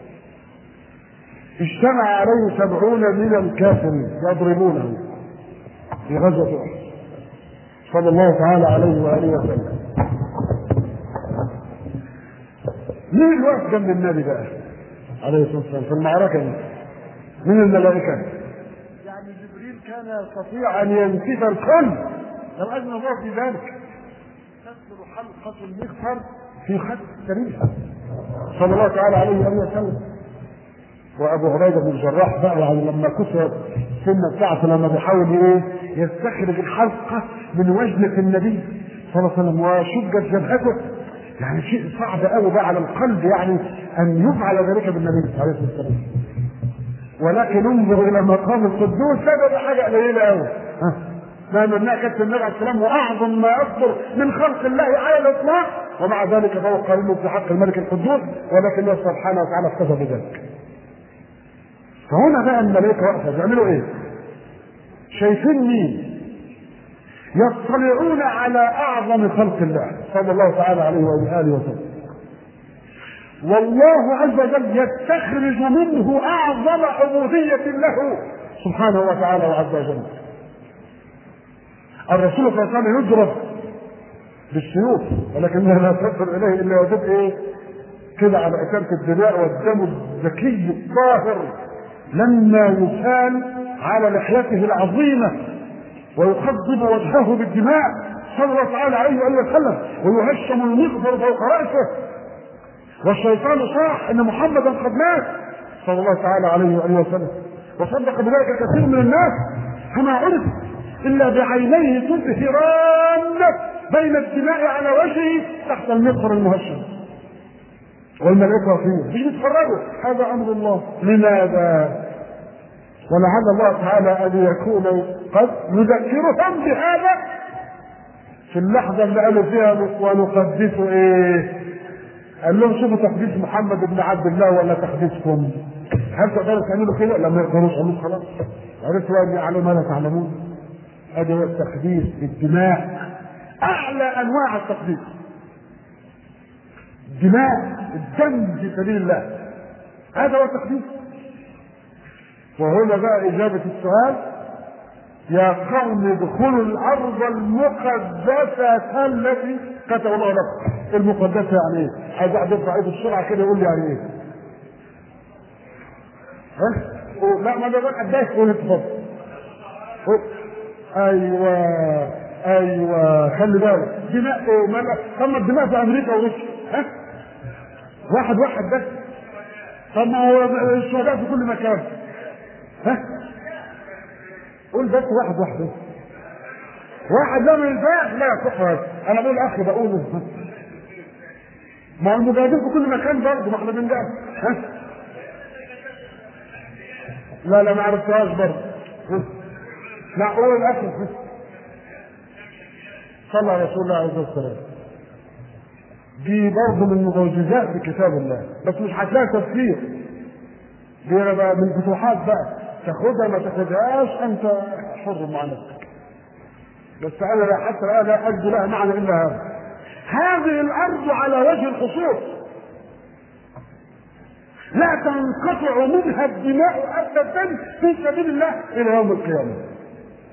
اجتمع عليه سبعون من الكافرين يضربونه في غزوة أحد. صلى الله تعالى عليه واله وسلم مين اللي واقف جنب النبي بقى عليه الصلاه والسلام في المعركه دي من الملائكه يعني جبريل كان يستطيع ان ينسف الكل لو اذن الله في ذلك تدخل حلقه المغفر في خد سريع صلى الله تعالى عليه واله وسلم وابو هريره بن الجراح بقى يعني لما كسر السنه بتاعته لما بيحاول ايه يستخرج الحلقه من وجنه النبي صلى الله عليه وسلم وشجت جبهته يعني شيء صعب قوي بقى على القلب يعني ان يفعل ذلك بالنبي عليه الصلاه والسلام ولكن انظر الى مقام القدوس هذا حاجه قليله قوي ما منها كانت النبي عليه السلام واعظم ما يصدر من خلق الله على الاطلاق ومع ذلك فهو قريب في حق الملك القدوس ولكن الله سبحانه وتعالى اكتفى بذلك فهنا بقى الملائكه واقفه بيعملوا ايه؟ شايفين مين؟ يطلعون على اعظم خلق الله صلى الله تعالى عليه واله وسلم. والله عز وجل يستخرج منه اعظم عبوديه له سبحانه وتعالى وعز وجل. الرسول صلى الله عليه وسلم يضرب بالسيوف ولكنها لا تصل اليه الا وجد ايه؟ كده على اكلة الدماء والدم الذكي الطاهر لما يسال على لحيته العظيمه ويخضب وجهه بالدماء صلى الله تعالى عليه واله وسلم ويهشم المغفر فوق راسه والشيطان صاح ان محمدا قد مات صلى الله تعالى عليه واله وسلم وصدق بذلك كثير من الناس فما عرف الا بعينيه تبهران بين الدماء على وجهه تحت المغفر المهشم والملائكه فيه مش بيتفرجوا هذا امر الله لماذا؟ ولعل الله تعالى ان يكون قد يذكرهم بهذا في اللحظه اللي قالوا فيها ونقدس ايه؟ قال لهم شوفوا تقديس محمد بن عبد الله ولا تقديسكم؟ هل تقدروا تعملوا كده؟ لم يقدروش قالوا خلاص عرفتوا اني اعلم ما لا تعلمون ادي هو التقديس بالدماء اعلى انواع التقديس الدماء الدم في سبيل الله هذا هو التقديس وهنا بقى إجابة السؤال يا قوم ادخلوا الأرض المقدسة التي كتب الله لكم المقدسة يعني إيه؟ عايز واحد يرفع إيده بسرعة كده يقول لي يعني إيه؟ ها؟ لا ما ده بقى قداش قول اتفضل ايوه ايوه خلي بالك دماء ايه مالك طب ما الدماء في امريكا وروسيا ها واحد واحد بس طب ما هو الشهداء في كل مكان ها قول بس واحد واحد بس واحد لا ما ينفعش لا صح انا بقول اخي بقوله ما المجاهدين في كل مكان برضه ما احنا بنجاهد ها لا لا ما عرفتهاش برضه لا قول الاخر صلى على رسول الله عليه الصلاه والسلام دي برضه من المعجزات في كتاب الله بس مش هتلاقي تفسير دي بقى من فتوحات بقى تاخدها ما تاخدهاش انت حر مع نفسك بس انا لا حتى الان لا اجد لها معنى الا هذا هذه الارض على وجه الخصوص لا تنقطع منها الدماء ابدا في سبيل الله الى يوم القيامه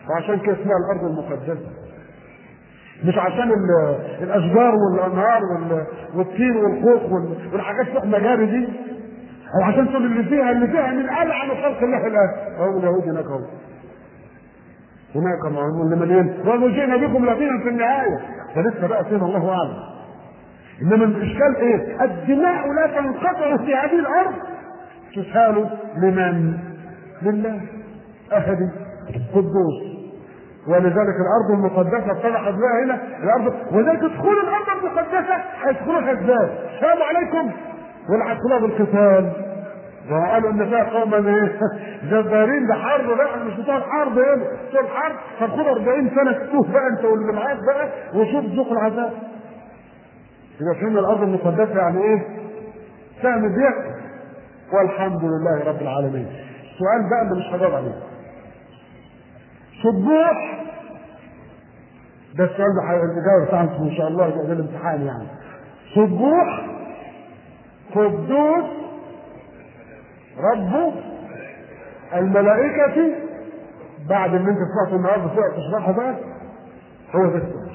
وعشان كده اسمها الارض المقدسه مش عشان ال- الاشجار والانهار وال- والطين والخوخ وال- والحاجات اللي احنا جاري دي او عشان تقول اللي فيها اللي فيها من العن خلق الله الان اهو اليهود هناك اهو هناك معلوم اللي مليان قالوا جئنا بكم لقينا في النهايه ده لسه بقى فين الله اعلم انما الاشكال ايه؟ الدماء لا تنقطع في هذه الارض تسال لمن؟ لله اهدي قدوس ولذلك الارض المقدسه اتضحت بها هنا الارض ولذلك ادخلوا الارض المقدسه هيدخلوها ازاي؟ السلام عليكم ولا هيدخلوها بالقتال وقالوا ان فيها قوما ايه جبارين ده حرب بقى مش بتوع الحرب هنا بتوع الحرب طب خد 40 سنه تتوه بقى انت واللي معاك بقى وشوف ذوق العذاب يبقى فهمنا الارض المقدسه يعني ايه؟ سهم بيك والحمد لله رب العالمين السؤال بقى اللي مش هجاوب عليه سبوح ده السؤال ده الاجابه بتاعته ان شاء الله يبقى ده الامتحان يعني سبوح قدوس رب الملائكة بعد اللي انت سمعته النهارده فوق تشرحه بقى هو ده السؤال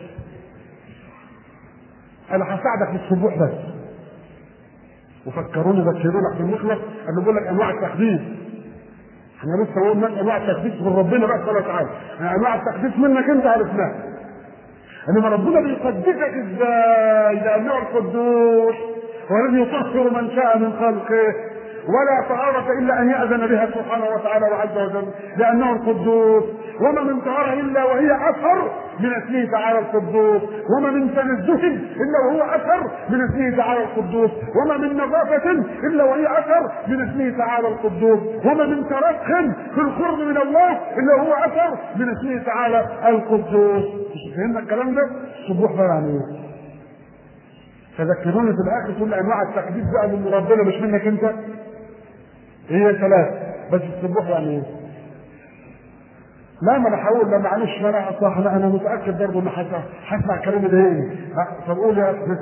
انا هساعدك في السبوح بس وفكروني ذكروني عشان نخلص انا بقول لك انواع التقديس احنا لسه قلنا انواع التقديس من ربنا بقى سبحانه وتعالى يعني انواع التقديس منك انت عرفناها انما ربنا بيقدسك ازاي لانه القدوس والذي يطهر من شاء من خلقه ولا طهارة إلا أن يأذن بها سبحانه وتعالى وعز وجل لأنه القدوس وما من طهارة إلا وهي أثر من اسمه تعالى القدوس وما من تنزه إلا وهو أثر من اسمه تعالى القدوس وما من نظافة إلا وهي أثر من اسمه تعالى القدوس وما من ترخ في القرب من الله إلا وهو أثر من اسمه تعالى القدوس مش فهمنا الكلام ده؟ السبوح بقى يعني إيه؟ فذكروني في الاخر كل انواع التقديس بقى من ربنا مش منك انت هي ثلاث بس السبوح يعني ايه؟ لا ما انا هقول لا معلش ما انا صح لا انا متاكد برضه ان هسمع كلام يضايقني طب قول يا أخي.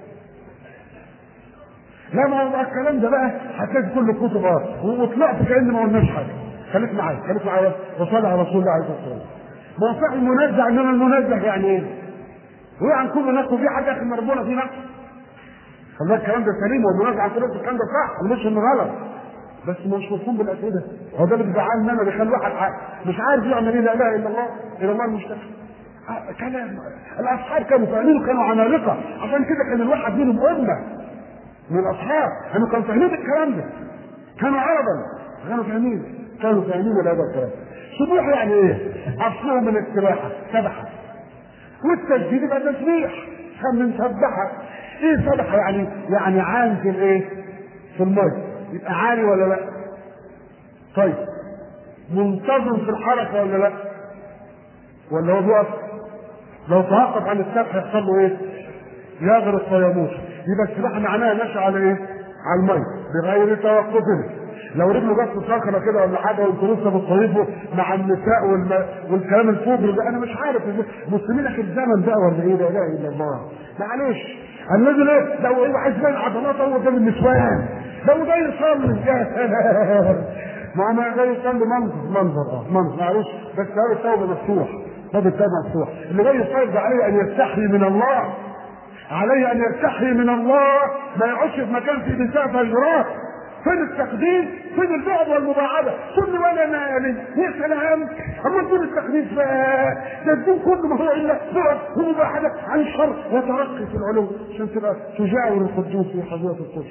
لا ما هو الكلام ده بقى هتلاقي كل الكتب اه وطلعت كان ما قلناش حاجه خليك معايا خليك معايا وصلي على رسول الله عليه الصلاه والسلام ما هو صح المنزه انما المنزه يعني ايه؟ هو عن كل نقص وفي حاجه اخي مربونه في نقص خلي الكلام ده سليم والمنازع عن كل نقص الكلام ده صح مش انه غلط بس مش مفهوم بالاسئله هو ده اللي بيزعلني انا بيخلي واحد مش عارف يعمل ايه لا اله الا الله الى الله المشتكى كلام الاصحاب كانوا فاهمين وكانوا عمالقه عشان كده كان الواحد منهم امه من الاصحاب كانوا كانوا فاهمين الكلام ده كانوا عربا كانوا فاهمين كانوا فاهمين هذا الكلام سبوح يعني ايه؟ اصله من السباحه سبحه والتسجيل يبقى تسبيح كان مسبحه ايه سبحه يعني يعني عام في الايه؟ في الميه يبقى عالي ولا لا؟ طيب منتظم في الحركه ولا لا؟ ولا هو بيقف؟ لو توقف عن السبح يحصل له ايه؟ يغرق ويموت يبقى السباحه معناها ماشي على ايه؟ على الميه بغير توقف لو رجله جت في صخره كده ولا حاجه وانتوا لسه بتصيفوا مع النساء والم... والكلام الفوبري ده انا مش عارف مسلمين في الزمن ده ولا ايه لا اله الا الله معلش الذي ليه لو هو عايز يبين عضلاته هو قدام النسوان لو جاي يصلي يا سلام ما انا جاي يصلي منظر منظر اه منظر معلش بس هذا التوبه مفتوح باب التوبه مفتوح اللي جاي يصلي ده عليه ان يستحي من الله عليه ان يستحي من الله ما يقعدش في مكان فيه نساء فجرات فين التقديس فين البعد والمباعده كل ولا نالي يا سلام اما دون التقديس بقى ده الدين كله ما هو الا بعد ومباعده عن الشر وترقي في العلو عشان تبقى تجاور القدوس في حضره القدس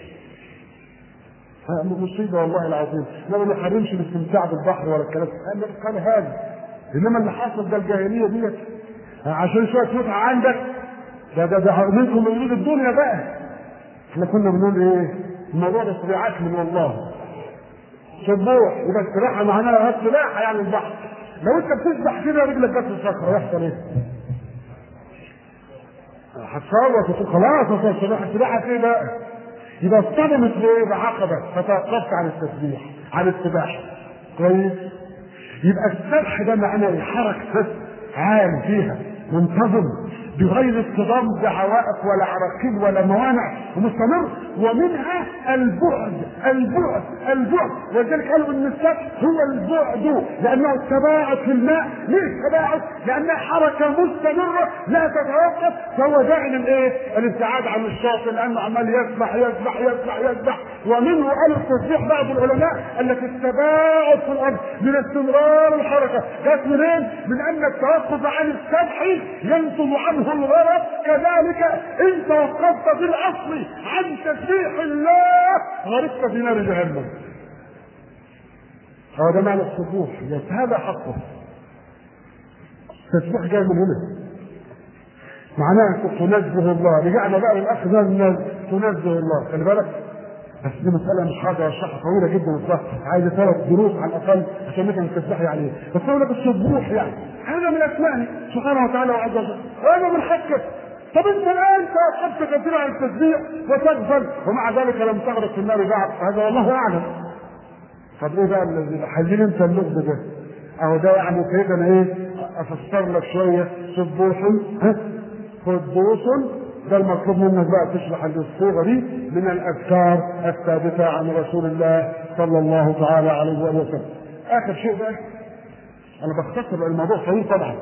مصيبه والله العظيم انما ما حرمش الاستمتاع بالبحر ولا الكلام كان هذا انما اللي حصل ده الجاهليه ديت عشان شويه متعه عندك ده ده ده منكم من الدنيا بقى احنا كنا بنقول ايه الموضوع ده طبيعات من الله سبوح يبقى السباحه معناها السباحه يعني البحر لو انت بتسبح كده رجلك جت في الصخره يحصل ايه؟ هتصوت وتقول خلاص اصل السباحه السباحه في بقى يبقى اصطدمت بايه؟ بعقبه فتوقفت عن التسبيح عن السباحه كويس؟ يبقى السبح ده معناه ايه؟ حركه عام فيها منتظم بغير اصطدام بعوائق ولا عراقيل ولا موانع ومستمر ومنها البعد البعد البعد ولذلك قالوا ان السبح هو البعد لانه التباعد في الماء ليه تباعد؟ لانها حركه مستمره لا تتوقف فهو داعي للايه؟ الابتعاد عن الشاطئ لانه عمال يسبح يسبح يسبح يسبح ومنه قال التصريح بعض العلماء قال لك التباعد في الارض من استمرار الحركه جت منين؟ من ان التوقف عن السبح ينتج عنه الغرق كذلك ان توقفت في الاصل عن تسبيح الله غرقت في نار جهنم هو ده معنى السبوح بس هذا حقه التسبيح جاي من هنا معناها تنزه الله رجعنا بقى للاخ ده تنزه الله خلي بالك بس دي مسألة مش حاجة شرح طويلة جدا الصح عايزة ثلاث دروس على الأقل عشان نفهم تسبحي عليه بس أقول لك السبوح يعني هذا من أسمائه سبحانه وتعالى وعز وجل هذا من حقك طب انت الان توقفت كثيرا عن التسبيح وتغفل ومع ذلك لم تغرق في النار بعد هذا والله اعلم طب ايه بقى الذي عايزين انت اللغز ده اهو ده يعني كده انا ايه افسر لك شويه سبوح ها قدوس ده المطلوب منك بقى تشرح الصيغه دي من الاذكار الثابته عن رسول الله صلى الله تعالى عليه واله وسلم. اخر شيء بقى انا بختصر الموضوع طويل طبعا.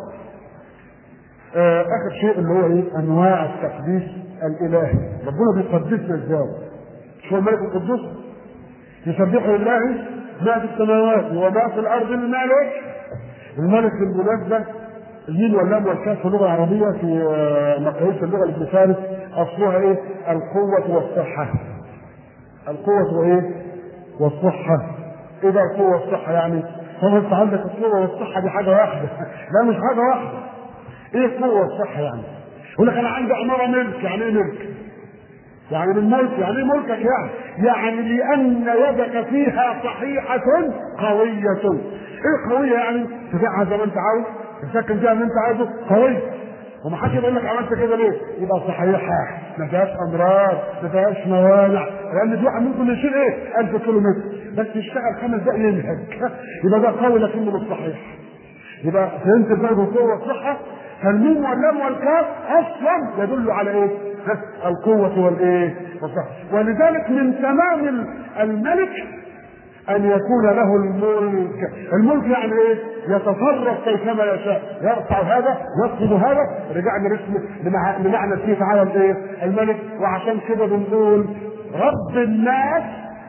آه اخر شيء اللي هو ايه؟ انواع التقديس الالهي. ربنا بيقدسنا ازاي؟ شو الملك القدوس؟ يسبح لله ما في السماوات وما في الارض الملك. الملك بالمناسبه الميم واللام والكاف في اللغه العربيه في مقاييس اللغه لابن فارس اصلها ايه؟ القوه والصحه. القوه وايه؟ والصحه. ايه بقى القوه والصحه يعني؟ هو انت عندك القوه والصحه دي حاجه واحده. لا مش حاجه واحده. ايه القوه والصحه يعني؟ يقول لك انا عندي عماره ملك، يعني ايه ملك؟ يعني من ملك يعني ايه ملكك يعني؟ يعني لان يدك فيها صحيحه قويه. ايه قويه يعني؟ تبيعها زي ما انت عاوز تسكن فيها اللي انت عايزه قوي وما حدش يقول لك عملت كده ليه؟ يبقى صحيحه ما فيهاش امراض ما فيهاش موانع لان في واحد ممكن يشيل ايه؟ 1000 كيلو متر بس يشتغل خمس دقايق ينهج يبقى ده قوي لكنه مش صحيح يبقى فهمت الفرق بين القوه والصحه؟ فالميم واللام والكاف اصلا يدل على ايه؟ القوة والايه؟ والصحة ولذلك من تمام الملك ان يكون له الملك الملك يعني ايه يتصرف كيفما يشاء يرفع هذا يخفض هذا رجعنا لاسمه لمعنى فيه تعالى الايه الملك وعشان كده بنقول رب الناس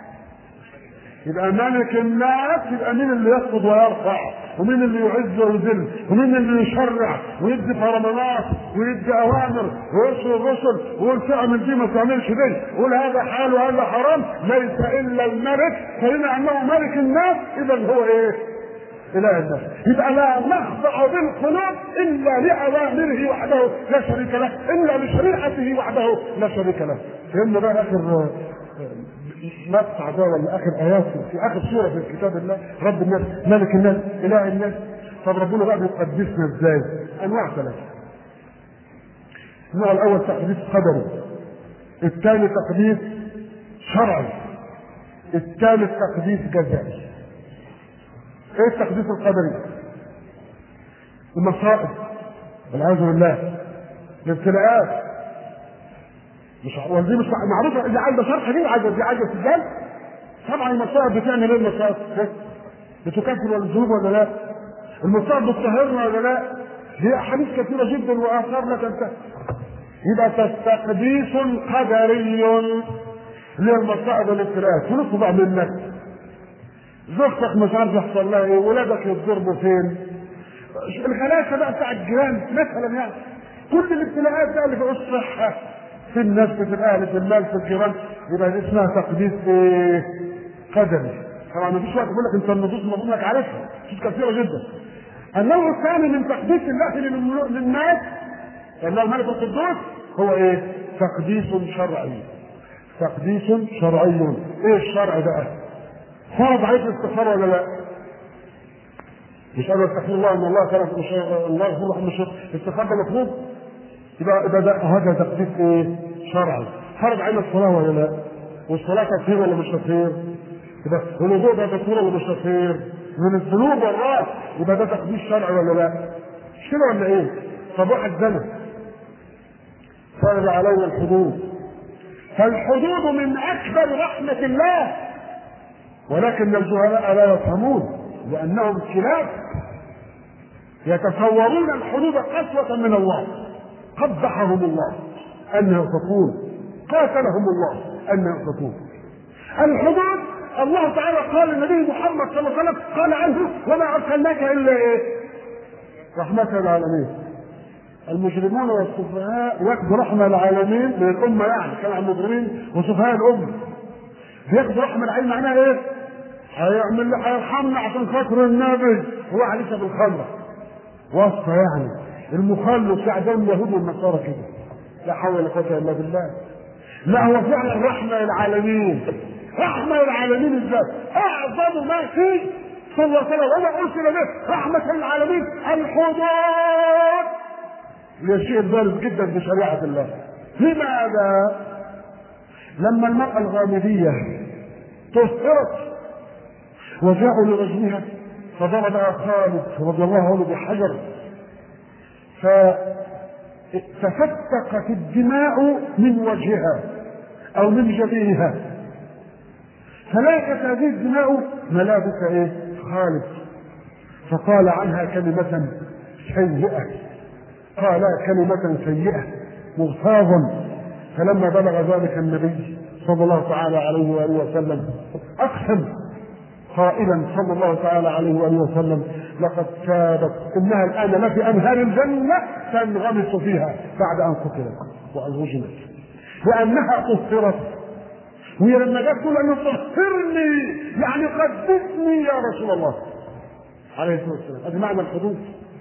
يبقى ملك الناس يبقى مين اللي يخفض ويرفع ومين اللي يعز ويذل ومين اللي يشرع ويدي فرمانات ويدي اوامر ويرسل الرسل ويقول تعمل دي ما تعملش دي ويقول هذا حال وهذا حرام ليس الا الملك فبما انه ملك الناس اذا هو ايه؟ اله الناس يبقى لا نخضع بالقلوب الا لاوامره وحده لا شريك له الا لشريعته وحده لا شريك له فهمنا بقى اخر مقطع ده ولا اخر ايات في اخر سوره في كتاب الله رب الناس ملك الناس اله الناس طب ربنا بقى بيقدسنا ازاي؟ انواع ثلاثه النوع الاول تقديس قدري الثاني تقديس شرعي الثالث تقديس جزائي ايه التقديس القدري؟ المصائب والعياذ بالله الابتلاءات مش ودي مش معروفه اللي عايزه شرح دي عايزه دي عايزه سجال طبعا المصائب بتعمل ايه المصائب؟ بتكفر الذنوب ولا لا؟ المصائب بتطهرنا ولا لا؟ دي احاديث كثيره جدا واثار لا تنتهي يبقى تقديس قدري اللي هي المصائب والابتلاءات ونطلع منك زوجتك مش عارف يحصل لها ايه ولادك يتضربوا فين الخلافه بقى بتاع الجيران مثلا يعني كل الابتلاءات بقى اللي في الصحه في النفس في الاهل في المال في الجيران يبقى دي اسمها تقديس ايه؟ قدري طبعا ما فيش وقت بقول لك انت النصوص المفروض انك عارفها نصوص كثيره جدا النوع الثاني من تقديس الله للناس الله الملك القدوس هو ايه؟ تقديس شرعي تقديس شرعي ايه الشرع بقى؟ فرض عليك الاستغفار ولا لا؟ مش قالوا استغفر الله ان الله كان الله يغفر لكم الشرك الاستغفار ده مطلوب يبقى يبقى ده هذا تقديس ايه؟ شرعي فرض علينا الصلاه ولا لا؟ والصلاه تطهير ولا مش تطهير؟ يبقى الوضوء ده تطهير ولا مش تطهير؟ من الذنوب والراس يبقى ده تقديس شرعي ولا لا؟ مش كده ولا ايه؟ طب واحد زنى فرض علينا الحدود فالحدود من اكبر رحمه الله ولكن الجهلاء لا يفهمون لانهم كلاب يتصورون الحدود قسوة من الله قبحهم الله أن ينفقون قاتلهم الله أن ينفقون الحدود الله تعالى قال للنبي محمد صلى الله عليه وسلم قال عنه وما أرسلناك إلا إيه؟ رحمة العالمين المجرمون والسفهاء ياخذوا رحمة العالمين من الأمة يعني كانوا المجرمين وسفهاء الأمة بياخذوا رحمة العالمين معناها إيه؟ هيعمل لي هيرحمنا عشان خاطر النبي هو لسه بالخمرة وصفة يعني المخلص يعدم اليهود والنصارى كده لا حول ولا قوة إلا بالله لا هو فعلا رحمة للعالمين رحمة للعالمين ازاي؟ أعظم ما فيه صلى الله عليه وسلم وما أرسل به رحمة للعالمين الحدود هي شيء بارز جدا في شريعة الله لماذا؟ لما المرأة الغامدية طهرت وجاءوا لرجلها فضربها خالد رضي الله عنه بحجر فتفتقت الدماء من وجهها او من جبينها فلاقت هذه الدماء ملابس ايه خالد فقال عنها كلمة سيئة قال كلمة سيئة مغتاظا فلما بلغ ذلك النبي صلى الله تعالى عليه واله وسلم اقسم قائلا صلى الله تعالى عليه واله وسلم لقد كادت انها الان لفي انهار الجنه تنغمس فيها بعد ان قتلت وان وجدت لانها طهرت وهي لما جت تقول ان طهرني يعني قدسني يا رسول الله عليه الصلاه والسلام هذا معنى الحدود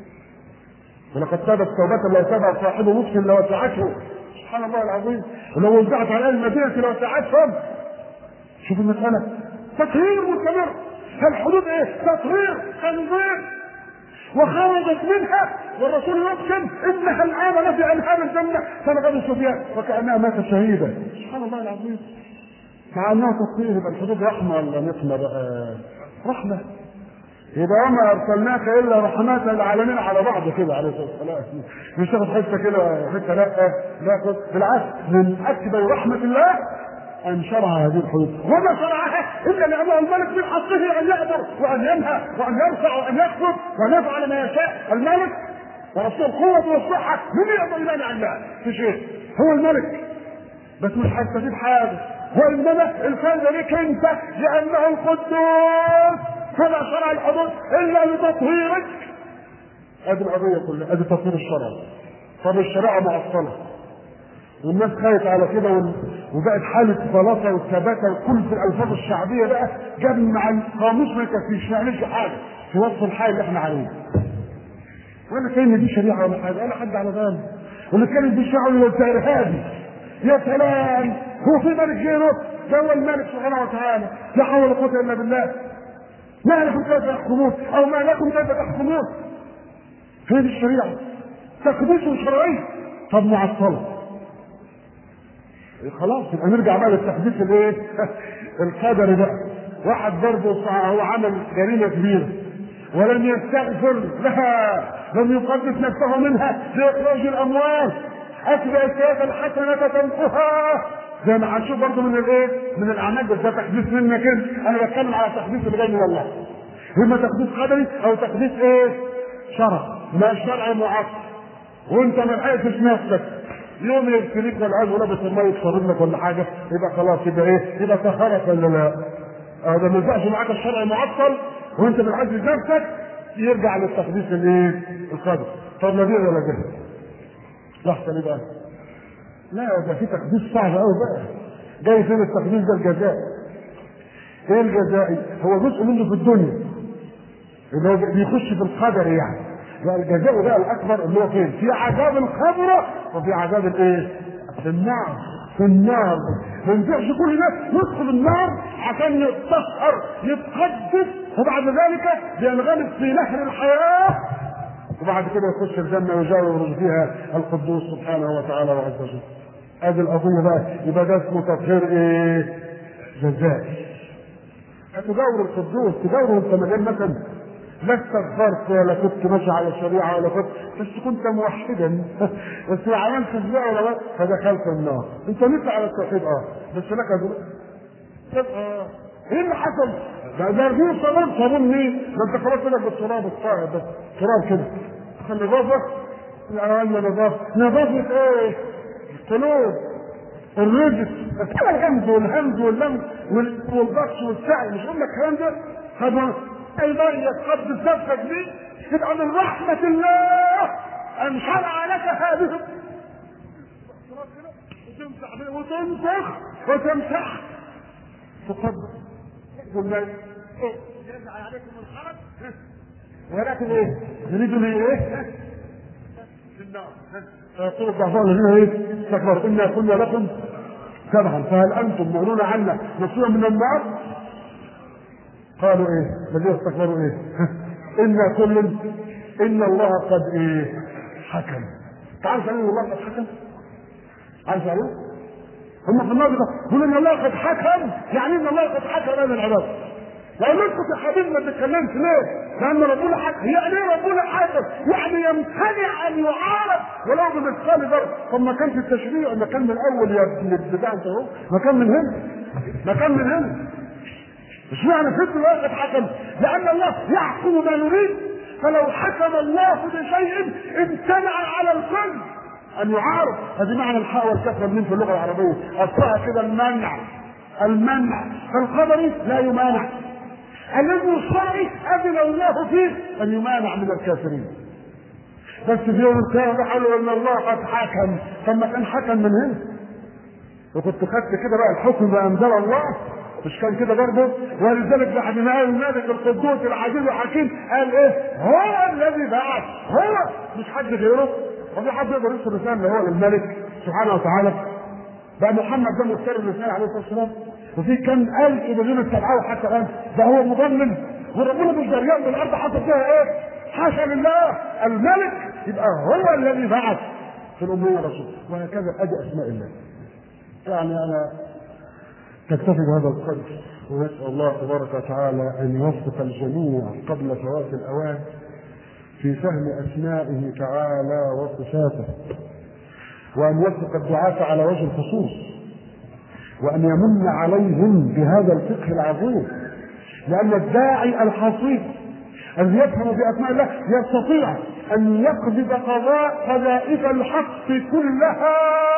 ولقد تابت توبة لو تابع صاحب مسلم لوسعته سبحان الله العظيم ولو وزعت على اهل المدينة لوسعتهم شوف المسألة تطهير مستمر فالحدود ايه؟ تطهير تنظير وخرجت منها والرسول يقسم انها الان لفي انهار الجنه فنغمس فيها وكانها ماتت شهيدا سبحان الله العظيم مع انها تطهير يبقى الحدود رحمه ولا نقمه بقى؟ رحمه يبقى وما ارسلناك الا رحمات للعالمين على بعض كده عليه الصلاه والسلام مش تاخد حته كده حته لا لا بالعكس من اكبر رحمه الله ان شرع هذه الحدود وما شرعها الا لانه الملك من حقه ان يامر وان ينهى وان يرفع وان يخفض وان يفعل ما يشاء الملك ورسول القوة والصحة من يقدر يمانع الله في شيء هو الملك بس مش هيستفيد حاجة وإنما الفايدة ليك أنت لأنه القدوس فلا شرع الحدود إلا لتطهيرك هذه القضية كلها هذه تطهير الشرع طب الشريعة معطلة والناس خايفة على كده وبقت حالة بلاطة والثباتة وكل في الألفاظ الشعبية بقى جاب مع القاموس ما يكفيش ما يعملش حاجة في وصف الحال اللي احنا عليه. ولا كان دي شريعة ولا حاجة ولا حد على باله. ولا كانت دي شريعة ولا بتاع إرهابي. يا سلام هو في ملك غيره ده هو الملك سبحانه وتعالى لا حول ولا قوة إلا بالله. ما لكم كيف تحكمون أو ما لكم كيف تحكمون. فين الشريعة؟ تقديس شرعي طب معطلة. خلاص يبقى نرجع بقى للتحديث الايه؟ القدري بقى. واحد برضه هو عمل جريمه كبيره ولم يستغفر لها لم يقدس نفسه منها لاخراج الاموال اتبع السياسه الحسنه تنقها زي ما هنشوف برضه من الايه؟ من الاعمال ده تحديث منك انت انا بتكلم على تحديث اللي جاي من الله اما تحديث قدري او تحديث ايه؟ شرع ما الشرع معطل وانت ما لحقتش نفسك يوم يبتليك والعياذ ولابس الميه يتفرج لك ولا حاجه يبقى خلاص يبقى ايه؟ يبقى طهرك ولا لا؟ هذا ما ينفعش معاك الشرع معطل وانت بتعزز نفسك يرجع للتقديس الايه؟ القدر. طب لا دي ولا ده؟ لحظه ليه بقى؟ لا ده في تقديس صعب قوي بقى. جاي فين التقديس ده الجزائي؟ ايه الجزائي؟ هو جزء منه في الدنيا. اللي هو بيخش في القدر يعني. لا الجزاء بقى الاكبر اللي هو فين؟ في عذاب الخبره وفي عذاب الايه؟ في النار في النار ما ينفعش كل ده يدخل النار عشان يتطهر يتقدس وبعد ذلك بينغمس في نهر الحياه وبعد كده يخش الجنه ويجاور فيها القدوس سبحانه وتعالى وعز وجل. هذه القضيه بقى يبقى ده اسمه تطهير ايه؟ جزائي. هتجاور القدوس تجاوره انت من غير مثلا لا استغفرت ولا كنت ماشي على الشريعه ولا كنت بس كنت موحدا بس ما عملتش ازاي ولا بس فدخلت النار انت لسه على التوحيد اه بس لك أجر اه ايه اللي حصل؟ ده ده في صابون صابون مين؟ ده انت خلاص كده بالتراب الطاهر بس تراب كده خلي نظافه لا نظافه نظافه ايه؟ القلوب الرجس بس الغمز والهمز واللمس والبطش والسعي مش قلنا الكلام ده؟ خد المية قبض الزفة دي تبقى من رحمة الله أن شرع لك هذه وتمسح وتنفخ وتمسح تقبل قلنا ايه يرجع عليكم الحرج ولكن ايه يريدوا ايه في النار فيقول الضعفاء الذين ايه استكبروا انا كنا لكم تبعا فهل انتم مغنون عنا نصيبا من النار قالوا ايه الذين استكبروا ايه انا كل ان الله قد ايه حكم تعرف ان الله قد حكم عارف يعني هم في النار يقول ان الله قد حكم يعني ان الله قد حكم بين العباد لو نسكت يا حبيبي ما تتكلمش ليه؟ لأن ربنا حكم، يعني إيه ربنا حكم؟ يعني يمتنع أن يعارض ولو بمثقال ذرة، طب ما كان في التشريع ما كان من الأول يا ابن البتاع أنت أهو، ما كان من هنا، ما كان من هنا، اشمعنى ست واحد حكم؟ لأن الله يحكم ما يريد فلو حكم الله بشيء امتنع على الكل أن يعارض هذه معنى الحاء والكسر من في اللغة العربية أصلها كده المنع المنع فالقدر لا يمانع الذي الشرعي أذن الله فيه أن يمانع من الكافرين بس في يوم القيامة قالوا أن الله قد حكم طب ما كان حكم من هنا وكنت خدت كده بقى الحكم بأنزل الله مش كان كده برضه ولذلك بعد ما قال الملك القدوس العزيز الحكيم قال ايه هو الذي بعث هو مش حد غيره وفي حد يقدر يرسل رساله هو للملك سبحانه وتعالى بقى محمد ده مختار الرساله عليه الصلاه والسلام وفي كم الف بدون السبعه حتى الان ده هو مضمن وربنا مش دريان بالارض حاطط فيها ايه حاشا لله الملك يبقى هو الذي بعث في الاميه رسول وهكذا ادي اسماء الله يعني انا تكتفي بهذا القدر ونسأل الله تبارك وتعالى أن يوفق الجميع قبل فوات الأوان في فهم أسمائه تعالى وصفاته وأن يوفق الدعاة على وجه الخصوص وأن يمن عليهم بهذا الفقه العظيم لأن الداعي الحصيف الذي يفهم في أسماء الله يستطيع أن يقبض قضاء قذائف الحق كلها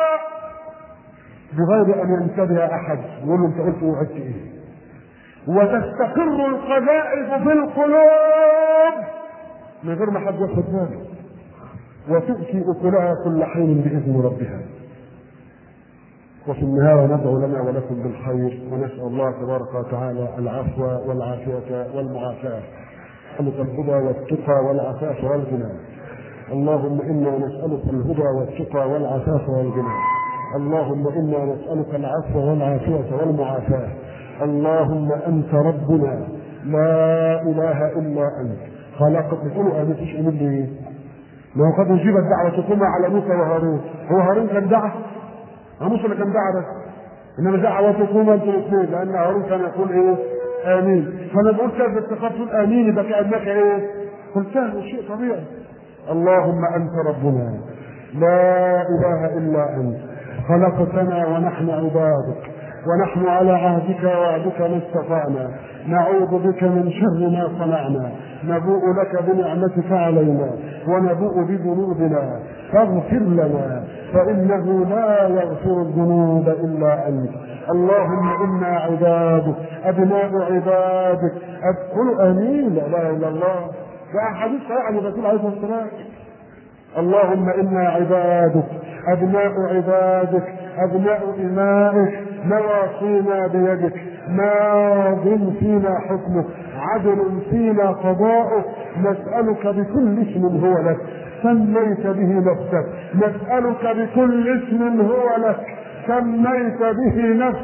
بغير ان ينتبه احد يقول له انت قلت وعدت ايه وتستقر القذائف في القلوب من غير ما حد ياخد باله وتؤتي اكلها كل حين باذن ربها وفي النهايه ندعو لنا ولكم بالخير ونسال الله تبارك وتعالى العفو والعافيه والمعافاه نسالك الهدى والتقى والعفاف والغنى اللهم انا نسالك الهدى والتقى والعفاف والغنى اللهم انا نسالك العفو والعافيه والمعافاه اللهم انت ربنا لا اله الا انت خلقت بتقولوا انا مفيش امين ليه؟ لو قد اجيبت دعوتكما على موسى وهارون هو هارون كان دعا؟ موسى اللي كان دعا بس انما دعوتكما انتم الاثنين لان هارون كان يقول ايه؟ امين فانا بقول كيف اتخذت امين يبقى كانك ايه؟ قلتها شيء طبيعي اللهم انت ربنا لا اله الا انت خلقتنا ونحن عبادك ونحن على عهدك ووعدك ما استطعنا نعوذ بك من شر ما صنعنا نبوء لك بنعمتك علينا ونبوء بذنوبنا فاغفر لنا فانه لا يغفر الذنوب الا انت اللهم انا عبادك ابناء عبادك ادخلوا امين لا اله الا الله وحديث صحيح عن الرسول عليه الصلاه والسلام اللهم انا عبادك ابناء عبادك ابناء امائك نواصينا بيدك ماض فينا حكمك عدل فينا قضاؤك نسالك بكل اسم هو لك سميت به نفسك نسالك بكل اسم هو لك سميت به نفسك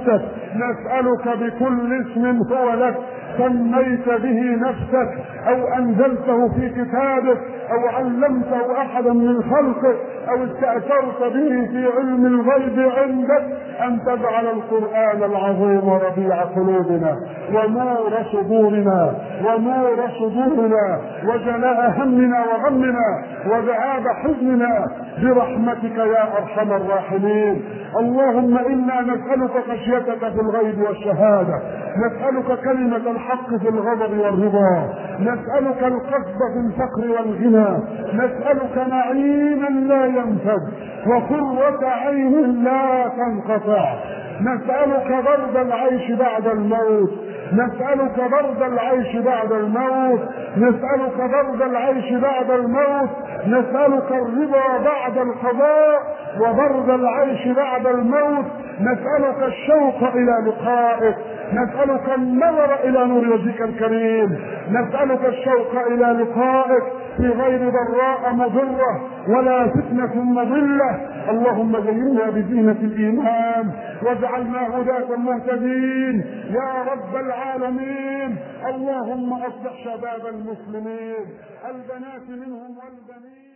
نسألك بكل اسم هو لك سميت به نفسك او انزلته في كتابك او علمته احدا من خلقك او استاثرت به في علم الغيب عندك ان تجعل القران العظيم ربيع قلوبنا ونور صدورنا ونور صدورنا وجلاء همنا وغمنا وذهاب حزننا برحمتك يا ارحم الراحمين اللهم انا نسالك خشيتك في الغيب والشهاده نسالك كلمه الحق في الغضب والرضا نسالك القصد في الفقر والغنى نسالك نعيما لا ينفد وقره عين لا تنقطع نسألك برد العيش بعد الموت نسألك برد العيش بعد الموت نسألك برد العيش بعد الموت نسألك الرضا بعد القضاء وبرد العيش بعد الموت نسألك الشوق إلى لقائك نسألك النظر إلى نور وجهك الكريم نسألك الشوق إلى لقائك في غير ضراء مضرة ولا فتنة مضلة اللهم زينا بزينة الإيمان واجعلنا هداة مهتدين يا رب العالمين اللهم أصلح شباب المسلمين البنات منهم والبنين